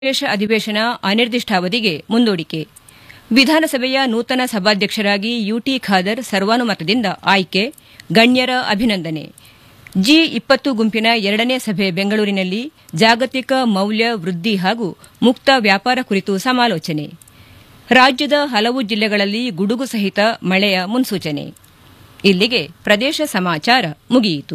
ವಿಶೇಷ ಅಧಿವೇಶನ ಅನಿರ್ದಿಷ್ಟಾವಧಿಗೆ ಮುಂದೂಡಿಕೆ ವಿಧಾನಸಭೆಯ ನೂತನ ಸಭಾಧ್ಯಕ್ಷರಾಗಿ ಯುಟಿ ಖಾದರ್ ಸರ್ವಾನುಮತದಿಂದ ಆಯ್ಕೆ ಗಣ್ಯರ ಅಭಿನಂದನೆ ಜಿ ಇಪ್ಪತ್ತು ಗುಂಪಿನ ಎರಡನೇ ಸಭೆ ಬೆಂಗಳೂರಿನಲ್ಲಿ ಜಾಗತಿಕ ಮೌಲ್ಯ ವೃದ್ಧಿ ಹಾಗೂ ಮುಕ್ತ ವ್ಯಾಪಾರ ಕುರಿತು ಸಮಾಲೋಚನೆ ರಾಜ್ಯದ ಹಲವು ಜಿಲ್ಲೆಗಳಲ್ಲಿ ಗುಡುಗು ಸಹಿತ ಮಳೆಯ ಮುನ್ಸೂಚನೆ ಇಲ್ಲಿಗೆ ಪ್ರದೇಶ ಸಮಾಚಾರ ಮುಗಿಯಿತು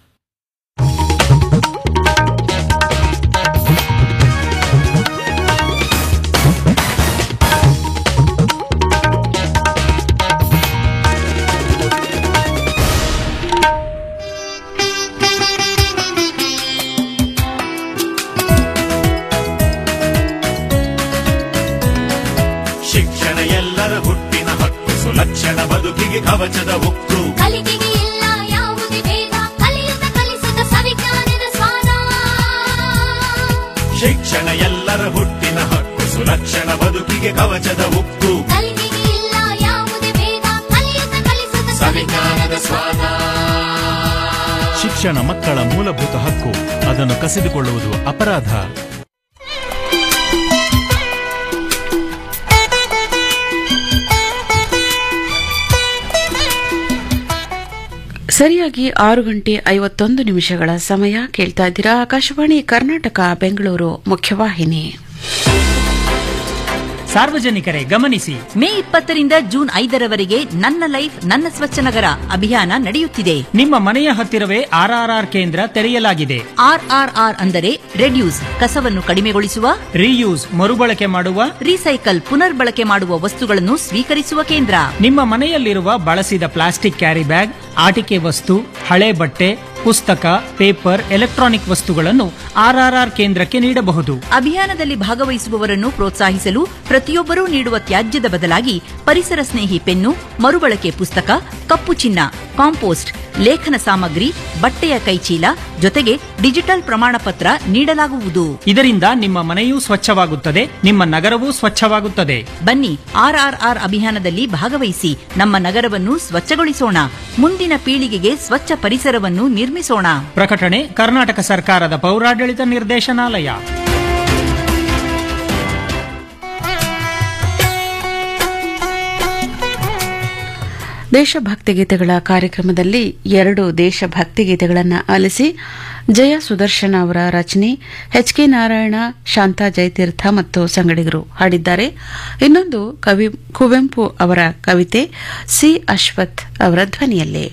ಶಿಕ್ಷಣ ಎಲ್ಲರ ಹುಟ್ಟಿನ ಹಕ್ಕು ಸುಲಕ್ಷಣ ಬದುಕಿಗೆ ಕವಚದ ಉಕ್ಕು ಕಲಿಕೆಗೆ ಇಲ್ಲ ಯಾವುದೇ ಭೇದ ಕಲಿಯುತ್ತ ಕಲಿಸುತ್ತ ಸವಿಜ್ಞಾನದ ಸ್ವಾದ ಶಿಕ್ಷಣ ಎಲ್ಲರ ಹುಟ್ಟಿನ ಹಕ್ಕು ಸುಲಕ್ಷಣ ಬದುಕಿಗೆ ಕವಚದ ಉಕ್ಕು ಕಲಿಕೆಗೆ ಇಲ್ಲ ಯಾವುದೇ ಭೇದ ಕಲಿಯುತ್ತ ಕಲಿಸುತ್ತ ಸವಿಜ್ಞಾನದ ಸ್ವಾದ ಶಿಕ್ಷಣ ಮಕ್ಕಳ ಮೂಲಭೂತ ಹಕ್ಕು ಅದನ್ನು ಕಸಿದುಕೊಳ್ಳುವುದು ಅಪರಾಧ ಸರಿಯಾಗಿ ಆರು ಗಂಟೆ ಐವತ್ತೊಂದು ನಿಮಿಷಗಳ ಸಮಯ ಕೇಳ್ತಾ ಇದ್ದೀರಾ ಆಕಾಶವಾಣಿ ಕರ್ನಾಟಕ ಬೆಂಗಳೂರು ಮುಖ್ಯವಾಹಿನಿ ಸಾರ್ವಜನಿಕರೇ ಗಮನಿಸಿ ಮೇ ಇಪ್ಪತ್ತರಿಂದ ಜೂನ್ ಐದರವರೆಗೆ ನನ್ನ ಲೈಫ್ ನನ್ನ ಸ್ವಚ್ಛ ನಗರ ಅಭಿಯಾನ ನಡೆಯುತ್ತಿದೆ ನಿಮ್ಮ ಮನೆಯ ಹತ್ತಿರವೇ ಆರ್ಆರ್ಆರ್ ಕೇಂದ್ರ ತೆರೆಯಲಾಗಿದೆ ಆರ್ಆರ್ಆರ್ ಅಂದರೆ ರೆಡ್ಯೂಸ್ ಕಸವನ್ನು ಕಡಿಮೆಗೊಳಿಸುವ ರೀಯೂಸ್ ಮರುಬಳಕೆ ಮಾಡುವ ರೀಸೈಕಲ್ ಪುನರ್ಬಳಕೆ ಮಾಡುವ ವಸ್ತುಗಳನ್ನು ಸ್ವೀಕರಿಸುವ ಕೇಂದ್ರ ನಿಮ್ಮ ಮನೆಯಲ್ಲಿರುವ ಬಳಸಿದ ಪ್ಲಾಸ್ಟಿಕ್ ಕ್ಯಾರಿ ಬ್ಯಾಗ್ ಆಟಿಕೆ ವಸ್ತು ಹಳೆ ಬಟ್ಟೆ ಪುಸ್ತಕ ಪೇಪರ್ ಎಲೆಕ್ಟ್ರಾನಿಕ್ ವಸ್ತುಗಳನ್ನು ಆರ್ಆರ್ಆರ್ ಕೇಂದ್ರಕ್ಕೆ ನೀಡಬಹುದು ಅಭಿಯಾನದಲ್ಲಿ ಭಾಗವಹಿಸುವವರನ್ನು ಪ್ರೋತ್ಸಾಹಿಸಲು ಪ್ರತಿಯೊಬ್ಬರೂ ನೀಡುವ ತ್ಯಾಜ್ಯದ ಬದಲಾಗಿ ಪರಿಸರ ಸ್ನೇಹಿ ಪೆನ್ನು ಮರುಬಳಕೆ ಪುಸ್ತಕ ಕಪ್ಪು ಚಿನ್ನ ಕಾಂಪೋಸ್ಟ್ ಲೇಖನ ಸಾಮಗ್ರಿ ಬಟ್ಟೆಯ ಕೈಚೀಲ ಜೊತೆಗೆ ಡಿಜಿಟಲ್ ಪ್ರಮಾಣ ಪತ್ರ ನೀಡಲಾಗುವುದು ಇದರಿಂದ ನಿಮ್ಮ ಮನೆಯೂ ಸ್ವಚ್ಛವಾಗುತ್ತದೆ ನಿಮ್ಮ ನಗರವೂ ಸ್ವಚ್ಛವಾಗುತ್ತದೆ ಬನ್ನಿ ಆರ್ಆರ್ಆರ್ ಅಭಿಯಾನದಲ್ಲಿ ಭಾಗವಹಿಸಿ ನಮ್ಮ ನಗರವನ್ನು ಸ್ವಚ್ಛಗೊಳಿಸೋಣ ಮುಂದಿನ ಪೀಳಿಗೆಗೆ ಸ್ವಚ್ಛ ಪರಿಸರವನ್ನು ನಿರ್ಮಿಸೋಣ ಪ್ರಕಟಣೆ ಕರ್ನಾಟಕ ಸರ್ಕಾರದ ಪೌರಾಡಳಿತ ನಿರ್ದೇಶನಾಲಯ ದೇಶಭಕ್ತಿ ಗೀತೆಗಳ ಕಾರ್ಯಕ್ರಮದಲ್ಲಿ ಎರಡು ದೇಶಭಕ್ತಿ ಗೀತೆಗಳನ್ನು ಆಲಿಸಿ ಜಯ ಸುದರ್ಶನ ಅವರ ರಚನೆ ಎಚ್ ಕೆ ನಾರಾಯಣ ಶಾಂತಾ ಜಯತೀರ್ಥ ಮತ್ತು ಸಂಗಡಿಗರು ಹಾಡಿದ್ದಾರೆ ಇನ್ನೊಂದು ಕವಿ ಕುವೆಂಪು ಅವರ ಕವಿತೆ ಸಿ ಅಶ್ವಥ್ ಅವರ ಧ್ವನಿಯಲ್ಲಿ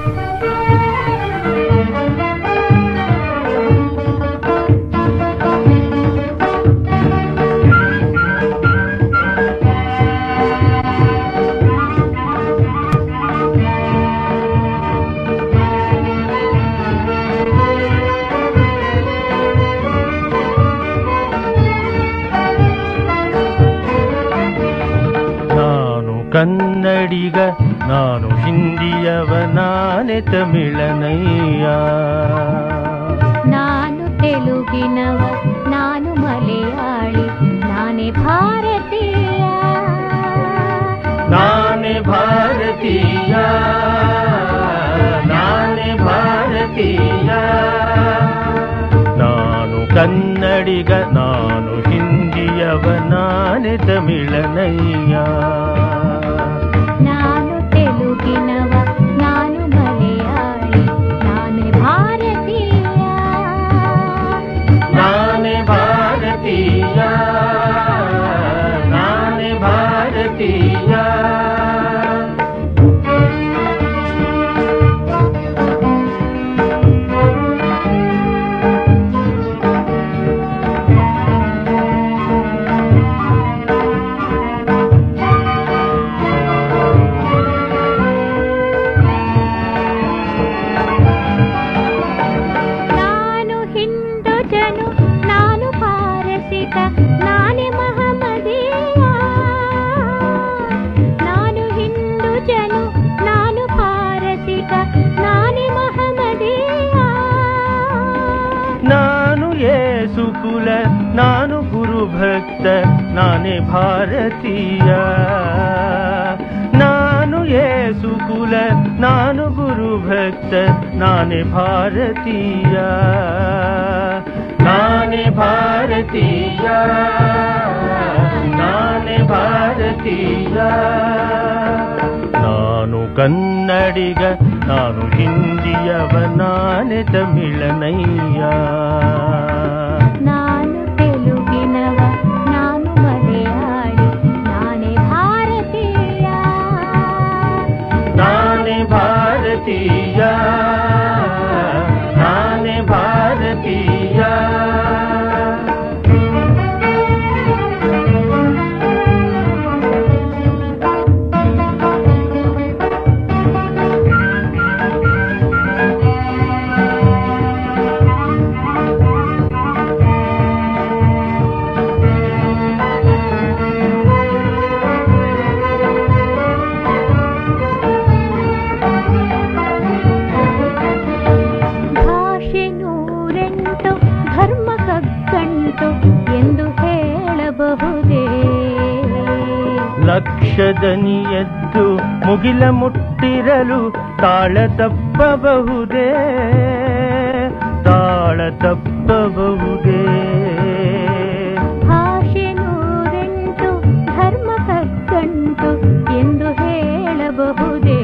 ನಾನು ಕನ್ನಡಿಗ ನಾನು ಹಿಂದಿಯವ ನಾನೆ ತಮಿಳನಯ್ಯ ನಾನು ತೆಲುಗಿನವ ನಾನು ಮಲಯಾಳಿ ನಾನೇ ಭಾರತೀಯ ನಾನೆ ಭಾರತೀಯ ನಾನೆ ಭಾರತೀಯ ನಾನು ಕನ್ನಡಿಗ ನಾನು ಹಿಂದಿಯವ ನಾನೆ ತಮಿಳನಯ್ಯ ನಾನು ತೆಲುಗಿನವ ನಾನು ಮಲಯಾಳಿ ನಾನೇ ಭಾರತೀಯ ನಾನೆ ಭಾರತೀಯ ನಾನೆ ಭಾರತೀಯ ನಾನು ಹಿಂದೂ ಜನು ನಾನು ಪಾರಸಿಕ ನಾನೇ ಮಹಮದೀಯ ನಾನು ಹಿಂದೂ ಜನು ನಾನು ಪಾರಸಿಕ ನಾನೇ ಮಹಮದೀಯ ನಾನು ಏಸು ಕುಲ ನಾನು ಗುರು ಭಕ್ತ ನಾನೇ ಭಾರತೀಯ ನಾನು ಏಸು ಕುಲ ನಾನು ಗುರು ಭಕ್ತ ನಾನೇ ಭಾರತೀಯ ನಾನೇ ಭಾರತೀಯ ನಾನೇ ಭಾರತೀಯ ನಾನು ಕನ್ನಡಿಗ ನಾನು ಹಿಂದಿಯವ ನಾನೇ ತಮಿಳನಯ್ಯ ನಾನು ತೆಲುಗಿನವ ನಾನು ಮಲಯಾಳಿ ನಾನೇ ಭಾರತೀಯ ನಾನೇ ಭಾರತೀಯ ನಾನೇ ಭಾರತೀಯ ಭಾಷೆ ನೂರೆಂಟು ಧರ್ಮ ಕಗ್ಗಂಟು ಎಂದು ಹೇಳಬಹುದೇ ಲಕ್ಷದನಿ ಎದ್ದು ಮುಗಿಲ ಮುಟ್ಟಿರಲು ತಾಳ ತಪ್ಪಬಹುದೇ ತಾಳ ತಪ್ಪಬಹುದೇ ಭಾಷೆ ನೂರೆಂಟು ಧರ್ಮ ಕಗ್ಗಂಟು ಎಂದು ಹೇಳಬಹುದೇ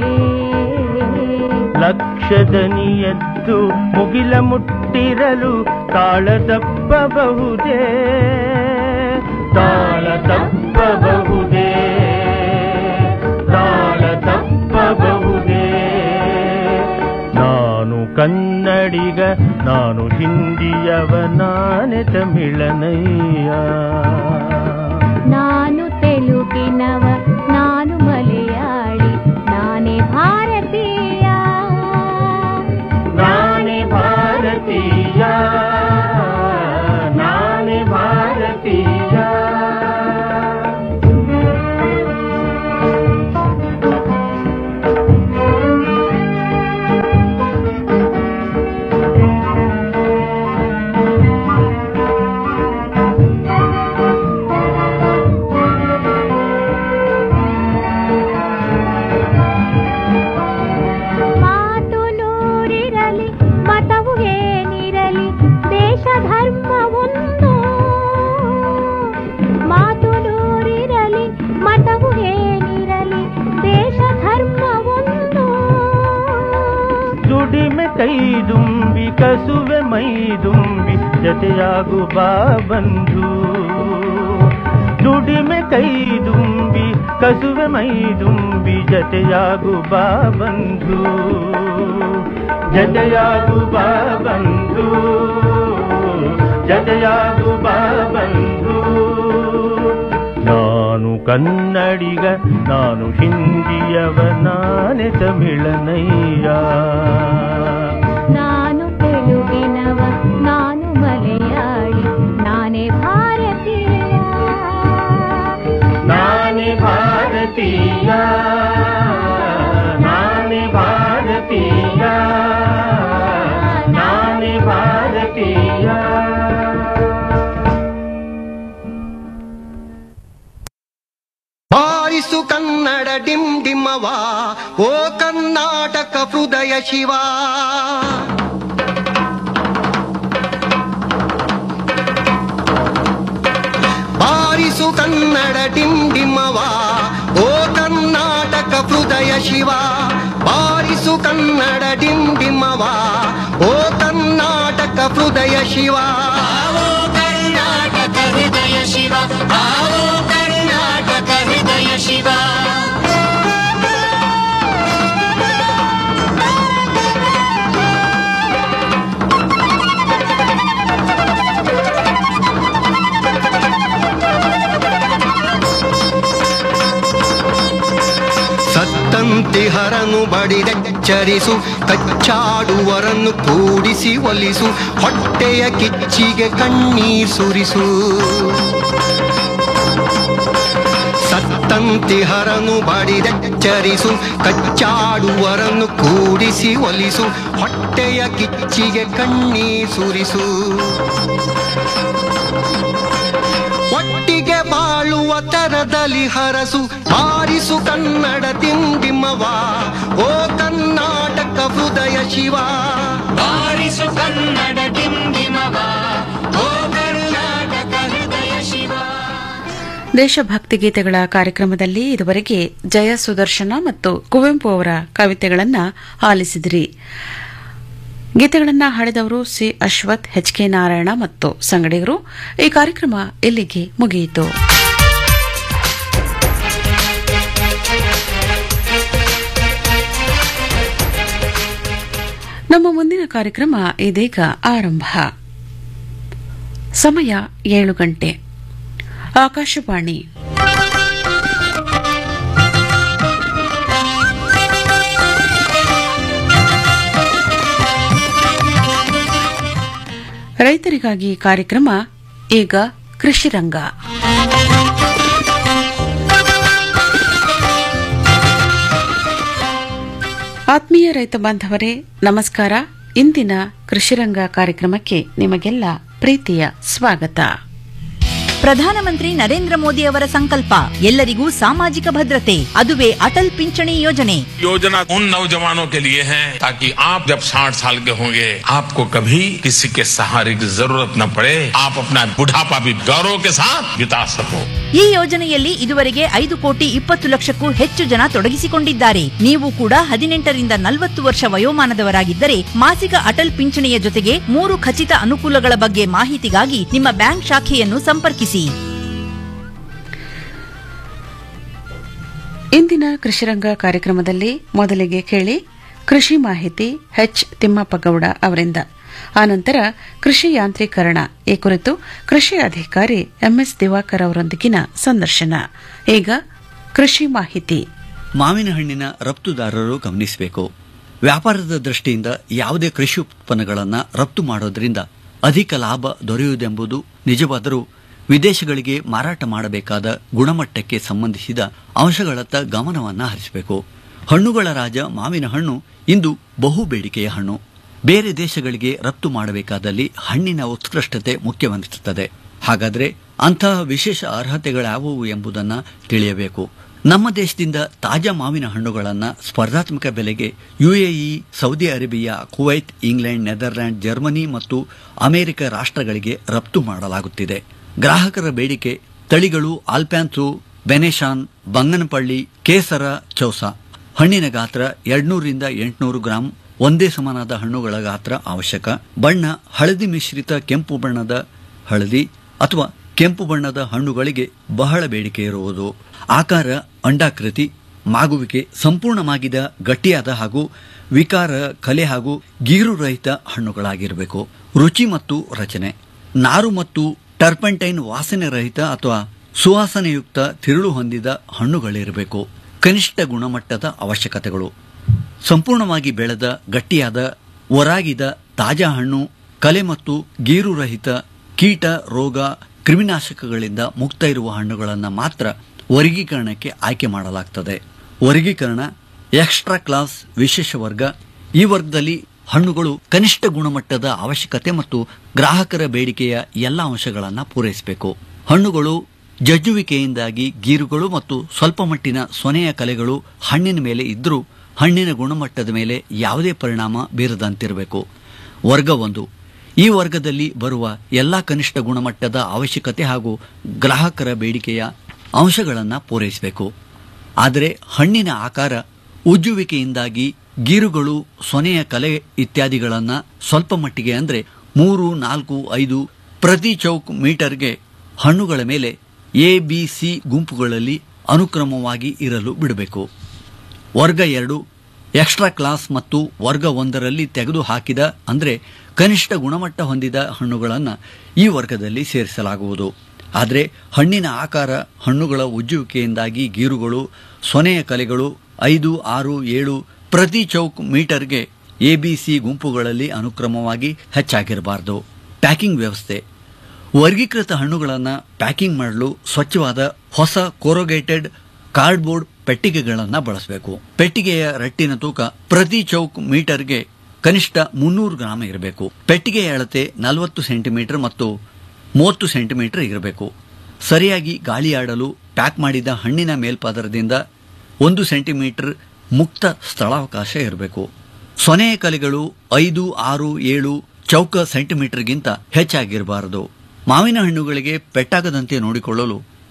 ಲಕ್ಷದನಿ ಎದ್ದು ಮುಗಿಲ ಮುಟ್ಟಿರಲು ತಾಳ ತಪ್ಪಬಹುದೇ ತಾಳ ತಪ್ಪಬಹುದೇ ತಾಳ ತಪ್ಪಬಹುದೇ ನಾನು ಕನ್ನಡಿಗ ನಾನು ಹಿಂದಿಯವ ನಾನೇ ತಮಿಳನಯ್ಯ ನಾನು ತೆಲುಗಿನವ ನಾನು ಮಲಯಾಳಿ ನಾನೇ ಭಾರತೀಯ ನಾನೇ ಭಾರತೀಯ ನಾನೇ ಭಾರತೀಯ ಮಾತು ನೂರಿರಲಿ ಮತವು ಏನಿರಲಿ ದೇಶ ಧರ್ಮ ಒಂದು ಮಾತು ನೂರಿರಲಿ ಮತವು ಏನಿರಲಿ ದೇಶ ಧರ್ಮ ಒಂದು ದುಡಿಮೆ ಕೈದುಂಬಿ ಕಸುವೆ ಮೈದುಂಬಿ ಜತೆಯಾಗು ಬಾ ಬಂಧು ದುಡಿಮೆ ಕೈದುಂಬಿ ಕಸುವೆ ಮೈದುಂಬಿ ಜತೆಯಾಗು ಬಾ ಬಂಧು ಜತೆಯಾಗು ಬಾ ಬಂಧು ಜತೆಯಾಗು ಬಾ ಬಂಧು ನಾನು ಕನ್ನಡಿಗ ನಾನು ಹಿಂದಿಯವ ನಾನೇ ತಮಿಳನಯ್ಯ ನಾನು ತೆಲುಗಿನವ ನಾನು ಮಲಯಾಳಿ ನಾನೇ ಭಾರತೀಯ ನಾನೇ ಭಾರತೀಯ ನಾನೇ ಭಾರತೀಯ ನಾನೇ ಭಾರತೀಯ ಬಾರಿಸು ಕನ್ನಡ ಡಿಮ್ ಡಿಮ್ಮವ ಓ ಕರ್ನಾಟಕ ಹೃದಯ ಶಿವ ಬಾರಿಸು ಕನ್ನಡ ಡಿಮ್ ಡಿಮ್ಮವ ಓ ಕರ್ನಾಟಕ ಹೃದಯ ಶಿವ ಬಾರಿಸು ಕನ್ನಡ ಡಿಮ್ ಡಿಮ್ಮವ ಓ ಕರ್ನಾಟಕ ಹೃದಯ ಶಿವ ಕರ್ನಾಟಕ ಹೃದಯ ಶಿವ ಕರ್ನಾಟಕ ಹೃದಯ ಶಿವ ಸತ್ತಂತಿ ಹರನು ಬಡಿದೆಚ್ಚರಿಸು ಕಚ್ಚಾಡುವರನ್ನು ಕೂಡಿಸಿ ಒಲಿಸು ಹೊಟ್ಟೆಯ ಕಿಚ್ಚಿಗೆ ಕಣ್ಣೀರ್ ಸುರಿಸು ಸತ್ತಂತಿ ಹರನು ಬಡಿದೆಚ್ಚರಿಸು ಕಚ್ಚಾಡುವರನ್ನು ಕೂಡಿಸಿ ಒಲಿಸು ಹೊಟ್ಟೆಯ ಕಿಚ್ಚಿಗೆ ಕಣ್ಣೀರ್ ಸುರಿಸು ಒಟ್ಟಿಗೆ ಬಾಳುವ ತರದಲ್ಲಿ ಹರಸು ಬಾರಿಸು ಕನ್ನಡ ದಿಂಡಿಮವ ಓ ಕರ್ನಾಟಕ ಹೃದಯ ಶಿವ ಬಾರಿಸು ಕನ್ನಡ ದಿಂಡಿಮವ ಓ ದೇಶಭಕ್ತಿ ಗೀತೆಗಳ ಕಾರ್ಯಕ್ರಮದಲ್ಲಿ ಇದುವರೆಗೆ ಜಯ ಸುದರ್ಶನ ಮತ್ತು ಕುವೆಂಪು ಅವರ ಕವಿತೆಗಳನ್ನು ಆಲಿಸಿದಿರಿ ಗೀತೆಗಳನ್ನು ಹಾಡಿದವರು C Ashwath H K Narayana ಮತ್ತು ಸಂಗಡಿಗರು ಈ ಕಾರ್ಯಕ್ರಮ ಇಲ್ಲಿಗೆ ಮುಗಿಯಿತು ನಮ್ಮ ಮುಂದಿನ ಕಾರ್ಯಕ್ರಮ ಇದೀಗ ಆರಂಭ ಸಮಯ ಏಳು ಗಂಟೆ ಆಕಾಶವಾಣಿ ರೈತರಿಗಾಗಿ ಕಾರ್ಯಕ್ರಮ ಈಗ ಕೃಷಿ ರಂಗ ಆತ್ಮೀಯ ರೈತ ಬಾಂಧವರೇ ನಮಸ್ಕಾರ ಇಂದಿನ ಕೃಷಿರಂಗ ಕಾರ್ಯಕ್ರಮಕ್ಕೆ ನಿಮಗೆಲ್ಲ ಪ್ರೀತಿಯ ಸ್ವಾಗತ ಪ್ರಧಾನಮಂತ್ರಿ ನರೇಂದ್ರ ಮೋದಿ ಅವರ ಸಂಕಲ್ಪ ಎಲ್ಲರಿಗೂ ಸಾಮಾಜಿಕ ಭದ್ರತೆ ಅದುವೇ ಅಟಲ್ ಪಿಂಚಣಿ ಯೋಜನೆ योजना उन नौजवानों के लिए है ताकि आप जब 60 साल के होंगे आपको कभी किसी के सहारे की जरूरत न पड़े आप अपना बुढ़ापा भी गौरव के साथ बिता सको ಈ ಯೋಜನೆಯಲ್ಲಿ ಇದುವರೆಗೆ ಐದು ಕೋಟಿ ಇಪ್ಪತ್ತು ಲಕ್ಷಕ್ಕೂ ಹೆಚ್ಚು ಜನ ತೊಡಗಿಸಿಕೊಂಡಿದ್ದಾರೆ ನೀವು ಕೂಡ ಹದಿನೆಂಟರಿಂದ ನಲವತ್ತು ವರ್ಷ ವಯೋಮಾನದವರಾಗಿದ್ದರೆ ಮಾಸಿಕ ಅಟಲ್ ಪಿಂಚಣಿಯ ಜೊತೆಗೆ ಮೂರು ಖಚಿತ ಅನುಕೂಲಗಳ ಬಗ್ಗೆ ಮಾಹಿತಿಗಾಗಿ ನಿಮ್ಮ ಬ್ಯಾಂಕ್ ಶಾಖೆಯನ್ನು ಸಂಪರ್ಕಿಸಿ ಇಂದಿನ ಕೃಷಿರಂಗ ಕಾರ್ಯಕ್ರಮದಲ್ಲಿ ಮೊದಲಿಗೆ ಕೇಳಿ ಕೃಷಿ ಮಾಹಿತಿ ಎಚ್ ತಿಮ್ಮಪ್ಪಗೌಡ ಅವರಿಂದ ಆನಂತರ ಕೃಷಿ ಯಾಂತ್ರೀಕರಣ ಈ ಕುರಿತು ಕೃಷಿ ಅಧಿಕಾರಿ ಎಂಎಸ್ ದಿವಾಕರ್ ಅವರೊಂದಿಗಿನ ಸಂದರ್ಶನ ಈಗ ಕೃಷಿ ಮಾಹಿತಿ ಮಾವಿನ ಹಣ್ಣಿನ ರಫ್ತುದಾರರು ಗಮನಿಸಬೇಕು ವ್ಯಾಪಾರದ ದೃಷ್ಟಿಯಿಂದ ಯಾವುದೇ ಕೃಷಿ ಉತ್ಪನ್ನಗಳನ್ನು ರಫ್ತು ಮಾಡೋದ್ರಿಂದ ಅಧಿಕ ಲಾಭ ದೊರೆಯುವುದೆಂಬುದು ನಿಜವಾದರೂ ವಿದೇಶಗಳಿಗೆ ಮಾರಾಟ ಮಾಡಬೇಕಾದ ಗುಣಮಟ್ಟಕ್ಕೆ ಸಂಬಂಧಿಸಿದ ಅಂಶಗಳತ್ತ ಗಮನವನ್ನು ಹರಿಸಬೇಕು ಹಣ್ಣುಗಳ ರಾಜ ಮಾವಿನ ಹಣ್ಣು ಇಂದು ಬಹು ಬೇಡಿಕೆಯ ಹಣ್ಣು ಬೇರೆ ದೇಶಗಳಿಗೆ ರಫ್ತು ಮಾಡಬೇಕಾದಲ್ಲಿ ಹಣ್ಣಿನ ಉತ್ಕೃಷ್ಟತೆ ಮುಖ್ಯವೆನಿಸುತ್ತದೆ ಹಾಗಾದರೆ ಅಂತಹ ವಿಶೇಷ ಅರ್ಹತೆಗಳ್ಯಾವುವು ಎಂಬುದನ್ನು ತಿಳಿಯಬೇಕು ನಮ್ಮ ದೇಶದಿಂದ ತಾಜಾ ಮಾವಿನ ಹಣ್ಣುಗಳನ್ನು ಸ್ಪರ್ಧಾತ್ಮಕ ಬೆಲೆಗೆ UAE Saudi Arabia Kuwait England Netherland Germany ಮತ್ತು ಅಮೆರಿಕ ರಾಷ್ಟ್ರಗಳಿಗೆ ರಫ್ತು ಮಾಡಲಾಗುತ್ತಿದೆ ಗ್ರಾಹಕರ ಬೇಡಿಕೆ ತಳಿಗಳು ಆಲ್ಪ್ಯಾನ್ಸು ಬೆನೆಶಾನ್ ಬಂಗನಪಳ್ಳಿ ಕೇಸರ ಚೌಸ ಹಣ್ಣಿನ ಗಾತ್ರ ಎರಡ್ನೂರಿಂದ ಎಂಟುನೂರು ಗ್ರಾಂ ಒಂದೇ ಸಮನಾದ ಹಣ್ಣುಗಳ ಗಾತ್ರ ಅವಶ್ಯಕ ಬಣ್ಣ ಹಳದಿ ಮಿಶ್ರಿತ ಕೆಂಪು ಬಣ್ಣದ ಹಳದಿ ಅಥವಾ ಕೆಂಪು ಬಣ್ಣದ ಹಣ್ಣುಗಳಿಗೆ ಬಹಳ ಬೇಡಿಕೆ ಇರುವುದು ಆಕಾರ ಅಂಡಾಕೃತಿ ಮಾಗುವಿಕೆ ಸಂಪೂರ್ಣವಾಗಿದ ಗಟ್ಟಿಯಾದ ಹಾಗೂ ವಿಕಾರ ಕಲೆ ಹಾಗೂ ಗೀರು ರಹಿತ ಹಣ್ಣುಗಳಾಗಿರಬೇಕು ರುಚಿ ಮತ್ತು ರಚನೆ ನಾರು ಮತ್ತು ಟರ್ಪೆಂಟೈನ್ ವಾಸನೆ ರಹಿತ ಅಥವಾ ಸುವಾಸನೆಯುಕ್ತ ತಿರುಳು ಹೊಂದಿದ ಹಣ್ಣುಗಳಿರಬೇಕು ಕನಿಷ್ಠ ಗುಣಮಟ್ಟದ ಅವಶ್ಯಕತೆಗಳು ಸಂಪೂರ್ಣವಾಗಿ ಬೆಳೆದ ಗಟ್ಟಿಯಾದ ಒರಾಗಿದ ತಾಜಾ ಹಣ್ಣು ಕಲೆ ಮತ್ತು ಗೀರು ರಹಿತ ಕೀಟ ರೋಗ ಕ್ರಿಮಿನಾಶಕಗಳಿಂದ ಮುಕ್ತ ಇರುವ ಹಣ್ಣುಗಳನ್ನು ಮಾತ್ರ ವರ್ಗೀಕರಣಕ್ಕೆ ಆಯ್ಕೆ ಮಾಡಲಾಗ್ತದೆ ವರ್ಗೀಕರಣ ಎಕ್ಸ್ಟ್ರಾ ಕ್ಲಾಸ್ ವಿಶೇಷ ವರ್ಗ ಈ ವರ್ಗದಲ್ಲಿ ಹಣ್ಣುಗಳು ಕನಿಷ್ಠ ಗುಣಮಟ್ಟದ ಅವಶ್ಯಕತೆ ಮತ್ತು ಗ್ರಾಹಕರ ಬೇಡಿಕೆಯ ಎಲ್ಲ ಅಂಶಗಳನ್ನು ಪೂರೈಸಬೇಕು ಹಣ್ಣುಗಳು ಜಜ್ಜುವಿಕೆಯಿಂದಾಗಿ ಗೀರುಗಳು ಮತ್ತು ಸ್ವಲ್ಪ ಮಟ್ಟಿನ ಸೊನೆಯ ಕಲೆಗಳು ಹಣ್ಣಿನ ಮೇಲೆ ಇದ್ದರೂ ಹಣ್ಣಿನ ಗುಣಮಟ್ಟದ ಮೇಲೆ ಯಾವುದೇ ಪರಿಣಾಮ ಬೀರದಂತಿರಬೇಕು ವರ್ಗ ಒಂದು ಈ ವರ್ಗದಲ್ಲಿ ಬರುವ ಎಲ್ಲ ಕನಿಷ್ಠ ಗುಣಮಟ್ಟದ ಅವಶ್ಯಕತೆ ಹಾಗೂ ಗ್ರಾಹಕರ ಬೇಡಿಕೆಯ ಅಂಶಗಳನ್ನು ಪೂರೈಸಬೇಕು ಆದರೆ ಹಣ್ಣಿನ ಆಕಾರ ಉಜ್ಜುವಿಕೆಯಿಂದಾಗಿ ಗೀರುಗಳು ಸೊನೆಯ ಕಲೆ ಇತ್ಯಾದಿಗಳನ್ನು ಸ್ವಲ್ಪ ಮಟ್ಟಿಗೆ ಅಂದರೆ ಮೂರು ನಾಲ್ಕು ಐದು ಪ್ರತಿ ಚೌಕ್ ಮೀಟರ್ಗೆ ಹಣ್ಣುಗಳ ಮೇಲೆ ಎ ಬಿ ಸಿ ಗುಂಪುಗಳಲ್ಲಿ ಅನುಕ್ರಮವಾಗಿ ಇರಲು ಬಿಡಬೇಕು ವರ್ಗ ಎರಡು ಎಕ್ಸ್ಟ್ರಾ ಕ್ಲಾಸ್ ಮತ್ತು ವರ್ಗ ಒಂದರಲ್ಲಿ ತೆಗೆದು ಹಾಕಿದ ಅಂದರೆ ಕನಿಷ್ಠ ಗುಣಮಟ್ಟ ಹೊಂದಿದ ಹಣ್ಣುಗಳನ್ನು ಈ ವರ್ಗದಲ್ಲಿ ಸೇರಿಸಲಾಗುವುದು ಆದರೆ ಹಣ್ಣಿನ ಆಕಾರ ಹಣ್ಣುಗಳ ಉಜ್ಜುವಿಕೆಯಿಂದಾಗಿ ಗೀರುಗಳು ಸೊನೆಯ ಕಲೆಗಳು ಐದು ಆರು ಏಳು ಪ್ರತಿ ಚೌಕ್ ಮೀಟರ್ಗೆ ಎಬಿಸಿ ಗುಂಪುಗಳಲ್ಲಿ ಅನುಕ್ರಮವಾಗಿ ಹೆಚ್ಚಾಗಿರಬಾರದು ಪ್ಯಾಕಿಂಗ್ ವ್ಯವಸ್ಥೆ ವರ್ಗೀಕೃತ ಹಣ್ಣುಗಳನ್ನು ಪ್ಯಾಕಿಂಗ್ ಮಾಡಲು ಸ್ವಚ್ಛವಾದ ಹೊಸ ಕೋರೋಗೇಟೆಡ್ ಕಾರ್ಡ್ಬೋರ್ಡ್ ಪೆಟ್ಟಿಗೆಗಳನ್ನು ಬಳಸಬೇಕು ಪೆಟ್ಟಿಗೆಯ ರಟ್ಟಿನ ತೂಕ ಪ್ರತಿ ಚೌಕ್ ಮೀಟರ್ಗೆ ಕನಿಷ್ಠ ಮುನ್ನೂರು ಗ್ರಾಂ ಇರಬೇಕು ಪೆಟ್ಟಿಗೆಯ ಅಳತೆ ನಲವತ್ತು ಸೆಂಟಿಮೀಟರ್ ಮತ್ತು ಮೂವತ್ತು ಸೆಂಟಿಮೀಟರ್ ಇರಬೇಕು ಸರಿಯಾಗಿ ಗಾಳಿಯಾಡಲು ಪ್ಯಾಕ್ ಮಾಡಿದ ಹಣ್ಣಿನ ಮೇಲ್ಪದರದಿಂದ ಒಂದು ಸೆಂಟಿಮೀಟರ್ ಮುಕ್ತ ಸ್ಥಳಾವಕಾಶ ಇರಬೇಕು ಸೊನೆಯ ಕಲೆಗಳು ಐದು ಆರು ಏಳು ಚೌಕ ಸೆಂಟಿಮೀಟರ್ಗಿಂತ ಹೆಚ್ಚಾಗಿರಬಾರದು ಮಾವಿನ ಹಣ್ಣುಗಳಿಗೆ ಪೆಟ್ಟಾಗದಂತೆ ನೋಡಿಕೊಳ್ಳಲು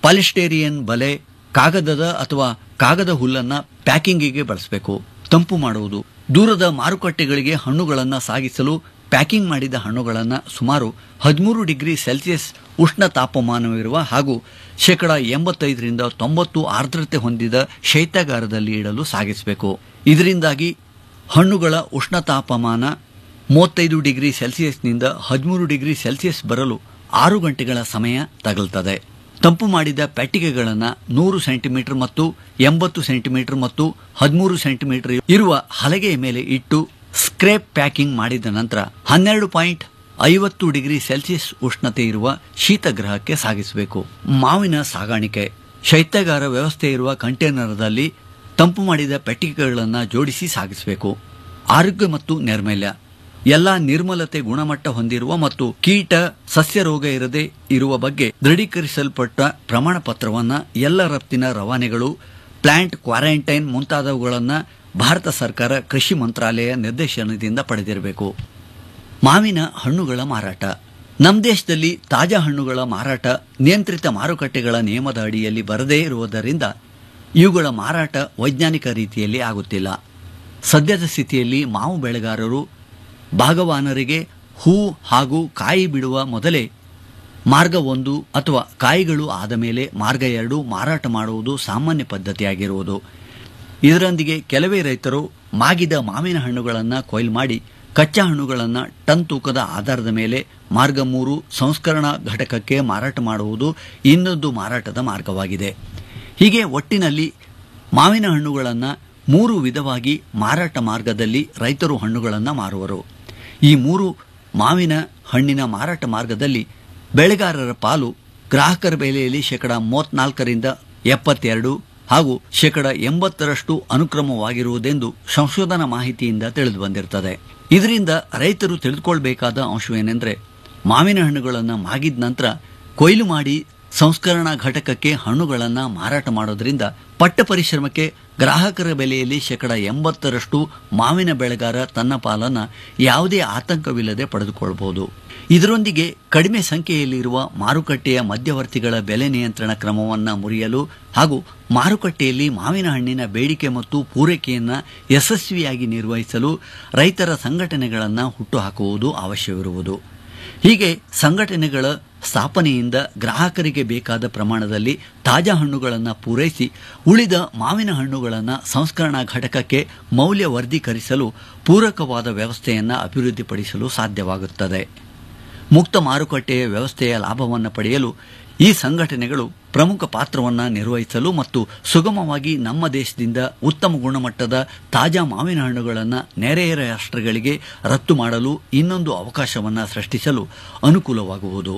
ಪಾಲಿಸ್ಟೇರಿಯನ್ ಬಲೆ ಕಾಗದದ ಅಥವಾ ಕಾಗದ ಹುಲ್ಲನ್ನ ಪ್ಯಾಕಿಂಗಿಗೆ ಬಳಸಬೇಕು ತಂಪು ಮಾಡುವುದು ದೂರದ ಮಾರುಕಟ್ಟೆಗಳಿಗೆ ಹಣ್ಣುಗಳನ್ನು ಸಾಗಿಸಲು ಪ್ಯಾಕಿಂಗ್ ಮಾಡಿದ ಹಣ್ಣುಗಳನ್ನು ಸುಮಾರು ಹದಿಮೂರು ಡಿಗ್ರಿ ಸೆಲ್ಸಿಯಸ್ ಉಷ್ಣ ತಾಪಮಾನವಿರುವ ಹಾಗೂ ಶೇಕಡ ಎಂಬತ್ತೈದರಿಂದ ತೊಂಬತ್ತು ಆರ್ದ್ರತೆ ಹೊಂದಿದ ಶೈತ್ಯಾಗಾರದಲ್ಲಿ ಇಡಲು ಸಾಗಿಸಬೇಕು ಇದರಿಂದಾಗಿ ಹಣ್ಣುಗಳ ಉಷ್ಣ ತಾಪಮಾನ ಮೂವತ್ತೈದು ಡಿಗ್ರಿ ಸೆಲ್ಸಿಯಸ್ನಿಂದ ಹದಿಮೂರು ಡಿಗ್ರಿ ಸೆಲ್ಸಿಯಸ್ ಬರಲು ಆರು ಗಂಟೆಗಳ ಸಮಯ ತಗಲ್ತದೆ ತಂಪು ಮಾಡಿದ ಪೆಟ್ಟಿಗೆಗಳನ್ನು ನೂರು ಸೆಂಟಿಮೀಟರ್ ಮತ್ತು ಎಂಬತ್ತು ಸೆಂಟಿಮೀಟರ್ ಮತ್ತು ಹದಿಮೂರು ಸೆಂಟಿಮೀಟರ್ ಇರುವ ಹಲಗೆಯ ಮೇಲೆ ಇಟ್ಟು ಸ್ಕ್ರೇಪ್ ಪ್ಯಾಕಿಂಗ್ ಮಾಡಿದ ನಂತರ ಹನ್ನೆರಡು ಪಾಯಿಂಟ್ ಐವತ್ತು ಡಿಗ್ರಿ ಸೆಲ್ಸಿಯಸ್ ಉಷ್ಣತೆ ಇರುವ ಶೀತಗೃಹಕ್ಕೆ ಸಾಗಿಸಬೇಕು ಮಾವಿನ ಸಾಗಾಣಿಕೆ ಶೈತ್ಯಾಗಾರ ವ್ಯವಸ್ಥೆ ಇರುವ ಕಂಟೈನರ್ದಲ್ಲಿ ತಂಪು ಮಾಡಿದ ಪೆಟ್ಟಿಗೆಗಳನ್ನು ಜೋಡಿಸಿ ಸಾಗಿಸಬೇಕು ಆರೋಗ್ಯ ಮತ್ತು ನೈರ್ಮಲ್ಯ ಎಲ್ಲ ನಿರ್ಮಲತೆ ಗುಣಮಟ್ಟ ಹೊಂದಿರುವ ಮತ್ತು ಕೀಟ ಸಸ್ಯ ರೋಗ ಇರದೆ ಇರುವ ಬಗ್ಗೆ ದೃಢೀಕರಿಸಲ್ಪಟ್ಟ ಪ್ರಮಾಣ ಪತ್ರವನ್ನು ಎಲ್ಲ ರಫ್ತಿನ ರವಾನೆಗಳು ಪ್ಲಾಂಟ್ ಕ್ವಾರಂಟೈನ್ ಮುಂತಾದವುಗಳನ್ನು ಭಾರತ ಸರ್ಕಾರ ಕೃಷಿ ಮಂತ್ರಾಲಯ ನಿರ್ದೇಶನದಿಂದ ಪಡೆದಿರಬೇಕು ಮಾವಿನ ಹಣ್ಣುಗಳ ಮಾರಾಟ ನಮ್ಮ ದೇಶದಲ್ಲಿ ತಾಜಾ ಹಣ್ಣುಗಳ ಮಾರಾಟ ನಿಯಂತ್ರಿತ ಮಾರುಕಟ್ಟೆಗಳ ನಿಯಮದ ಅಡಿಯಲ್ಲಿ ಬರದೇ ಇರುವುದರಿಂದ ಇವುಗಳ ಮಾರಾಟ ವೈಜ್ಞಾನಿಕ ರೀತಿಯಲ್ಲಿ ಆಗುತ್ತಿಲ್ಲ ಸದ್ಯದ ಸ್ಥಿತಿಯಲ್ಲಿ ಮಾವು ಬೆಳೆಗಾರರು ಭಾಗವಾನರಿಗೆ ಹೂ ಹಾಗೂ ಕಾಯಿ ಬಿಡುವ ಮೊದಲೇ ಮಾರ್ಗ ಒಂದು ಅಥವಾ ಕಾಯಿಗಳು ಆದ ಮೇಲೆ ಮಾರ್ಗ ಎರಡು ಮಾರಾಟ ಮಾಡುವುದು ಸಾಮಾನ್ಯ ಪದ್ಧತಿಯಾಗಿರುವುದು ಇದರೊಂದಿಗೆ ಕೆಲವೇ ರೈತರು ಮಾಗಿದ ಮಾವಿನ ಹಣ್ಣುಗಳನ್ನು ಕೊಯ್ಲು ಮಾಡಿ ಕಚ್ಚಾ ಹಣ್ಣುಗಳನ್ನು ಟನ್ ತೂಕದ ಆಧಾರದ ಮೇಲೆ ಮಾರ್ಗ ಮೂರು ಸಂಸ್ಕರಣಾ ಘಟಕಕ್ಕೆ ಮಾರಾಟ ಮಾಡುವುದು ಇನ್ನೊಂದು ಮಾರಾಟದ ಮಾರ್ಗವಾಗಿದೆ ಹೀಗೆ ಒಟ್ಟಿನಲ್ಲಿ ಮಾವಿನ ಹಣ್ಣುಗಳನ್ನು ಮೂರು ವಿಧವಾಗಿ ಮಾರಾಟ ಮಾರ್ಗದಲ್ಲಿ ರೈತರು ಹಣ್ಣುಗಳನ್ನು ಮಾರುವರು ಈ ಮೂರು ಮಾವಿನ ಹಣ್ಣಿನ ಮಾರಾಟ ಮಾರ್ಗದಲ್ಲಿ ಬೆಳೆಗಾರರ ಪಾಲು ಗ್ರಾಹಕರ ಬೆಲೆಯಲ್ಲಿ ಶೇಕಡ ಮೂವತ್ನಾಲ್ಕರಿಂದ ಎಪ್ಪತ್ತೆರಡು ಹಾಗೂ ಶೇಕಡ ಎಂಬತ್ತರಷ್ಟು ಅನುಕ್ರಮವಾಗಿರುವುದೆಂದು ಸಂಶೋಧನಾ ಮಾಹಿತಿಯಿಂದ ತಿಳಿದು ಬಂದಿರುತ್ತದೆ ಇದರಿಂದ ರೈತರು ತಿಳಿದುಕೊಳ್ಬೇಕಾದ ಅಂಶವೇನೆಂದರೆ ಮಾವಿನ ಹಣ್ಣುಗಳನ್ನು ಮಾಗಿದ ನಂತರ ಕೊಯ್ಲು ಮಾಡಿ ಸಂಸ್ಕರಣಾ ಘಟಕಕ್ಕೆ ಹಣ್ಣುಗಳನ್ನು ಮಾರಾಟ ಮಾಡೋದ್ರಿಂದ ಪಟ್ಟ ಪರಿಶ್ರಮಕ್ಕೆ ಗ್ರಾಹಕರ ಬೆಲೆಯಲ್ಲಿ ಶೇಕಡ ಎಂಬತ್ತರಷ್ಟು ಮಾವಿನ ಬೆಳೆಗಾರ ತನ್ನ ಪಾಲನ್ನು ಯಾವುದೇ ಆತಂಕವಿಲ್ಲದೆ ಪಡೆದುಕೊಳ್ಳಬಹುದು ಇದರೊಂದಿಗೆ ಕಡಿಮೆ ಸಂಖ್ಯೆಯಲ್ಲಿರುವ ಮಾರುಕಟ್ಟೆಯ ಮಧ್ಯವರ್ತಿಗಳ ಬೆಲೆ ನಿಯಂತ್ರಣ ಕ್ರಮವನ್ನು ಮುರಿಯಲು ಹಾಗೂ ಮಾರುಕಟ್ಟೆಯಲ್ಲಿ ಮಾವಿನ ಹಣ್ಣಿನ ಬೇಡಿಕೆ ಮತ್ತು ಪೂರೈಕೆಯನ್ನು ಯಶಸ್ವಿಯಾಗಿ ನಿರ್ವಹಿಸಲು ರೈತರ ಸಂಘಟನೆಗಳನ್ನು ಹುಟ್ಟುಹಾಕುವುದು ಅವಶ್ಯವಿರುವುದು ಹೀಗೆ ಸಂಘಟನೆಗಳ ಸ್ಥಾಪನೆಯಿಂದ ಗ್ರಾಹಕರಿಗೆ ಬೇಕಾದ ಪ್ರಮಾಣದಲ್ಲಿ ತಾಜಾ ಹಣ್ಣುಗಳನ್ನು ಪೂರೈಸಿ ಉಳಿದ ಮಾವಿನ ಹಣ್ಣುಗಳನ್ನು ಸಂಸ್ಕರಣಾ ಘಟಕಕ್ಕೆ ಮೌಲ್ಯ ವರ್ಧೀಕರಿಸಲು ಪೂರಕವಾದ ವ್ಯವಸ್ಥೆಯನ್ನು ಅಭಿವೃದ್ಧಿಪಡಿಸಲು ಸಾಧ್ಯವಾಗುತ್ತದೆ ಮುಕ್ತ ಮಾರುಕಟ್ಟೆಯ ವ್ಯವಸ್ಥೆಯ ಲಾಭವನ್ನು ಪಡೆಯಲು ಈ ಸಂಘಟನೆಗಳು ಪ್ರಮುಖ ಪಾತ್ರವನ್ನು ನಿರ್ವಹಿಸಲು ಮತ್ತು ಸುಗಮವಾಗಿ ನಮ್ಮ ದೇಶದಿಂದ ಉತ್ತಮ ಗುಣಮಟ್ಟದ ತಾಜಾ ಮಾವಿನ ಹಣ್ಣುಗಳನ್ನು ನೆರೆಯ ರಾಷ್ಟ್ರಗಳಿಗೆ ರಫ್ತು ಮಾಡಲು ಇನ್ನೊಂದು ಅವಕಾಶವನ್ನು ಸೃಷ್ಟಿಸಲು ಅನುಕೂಲವಾಗುವುದು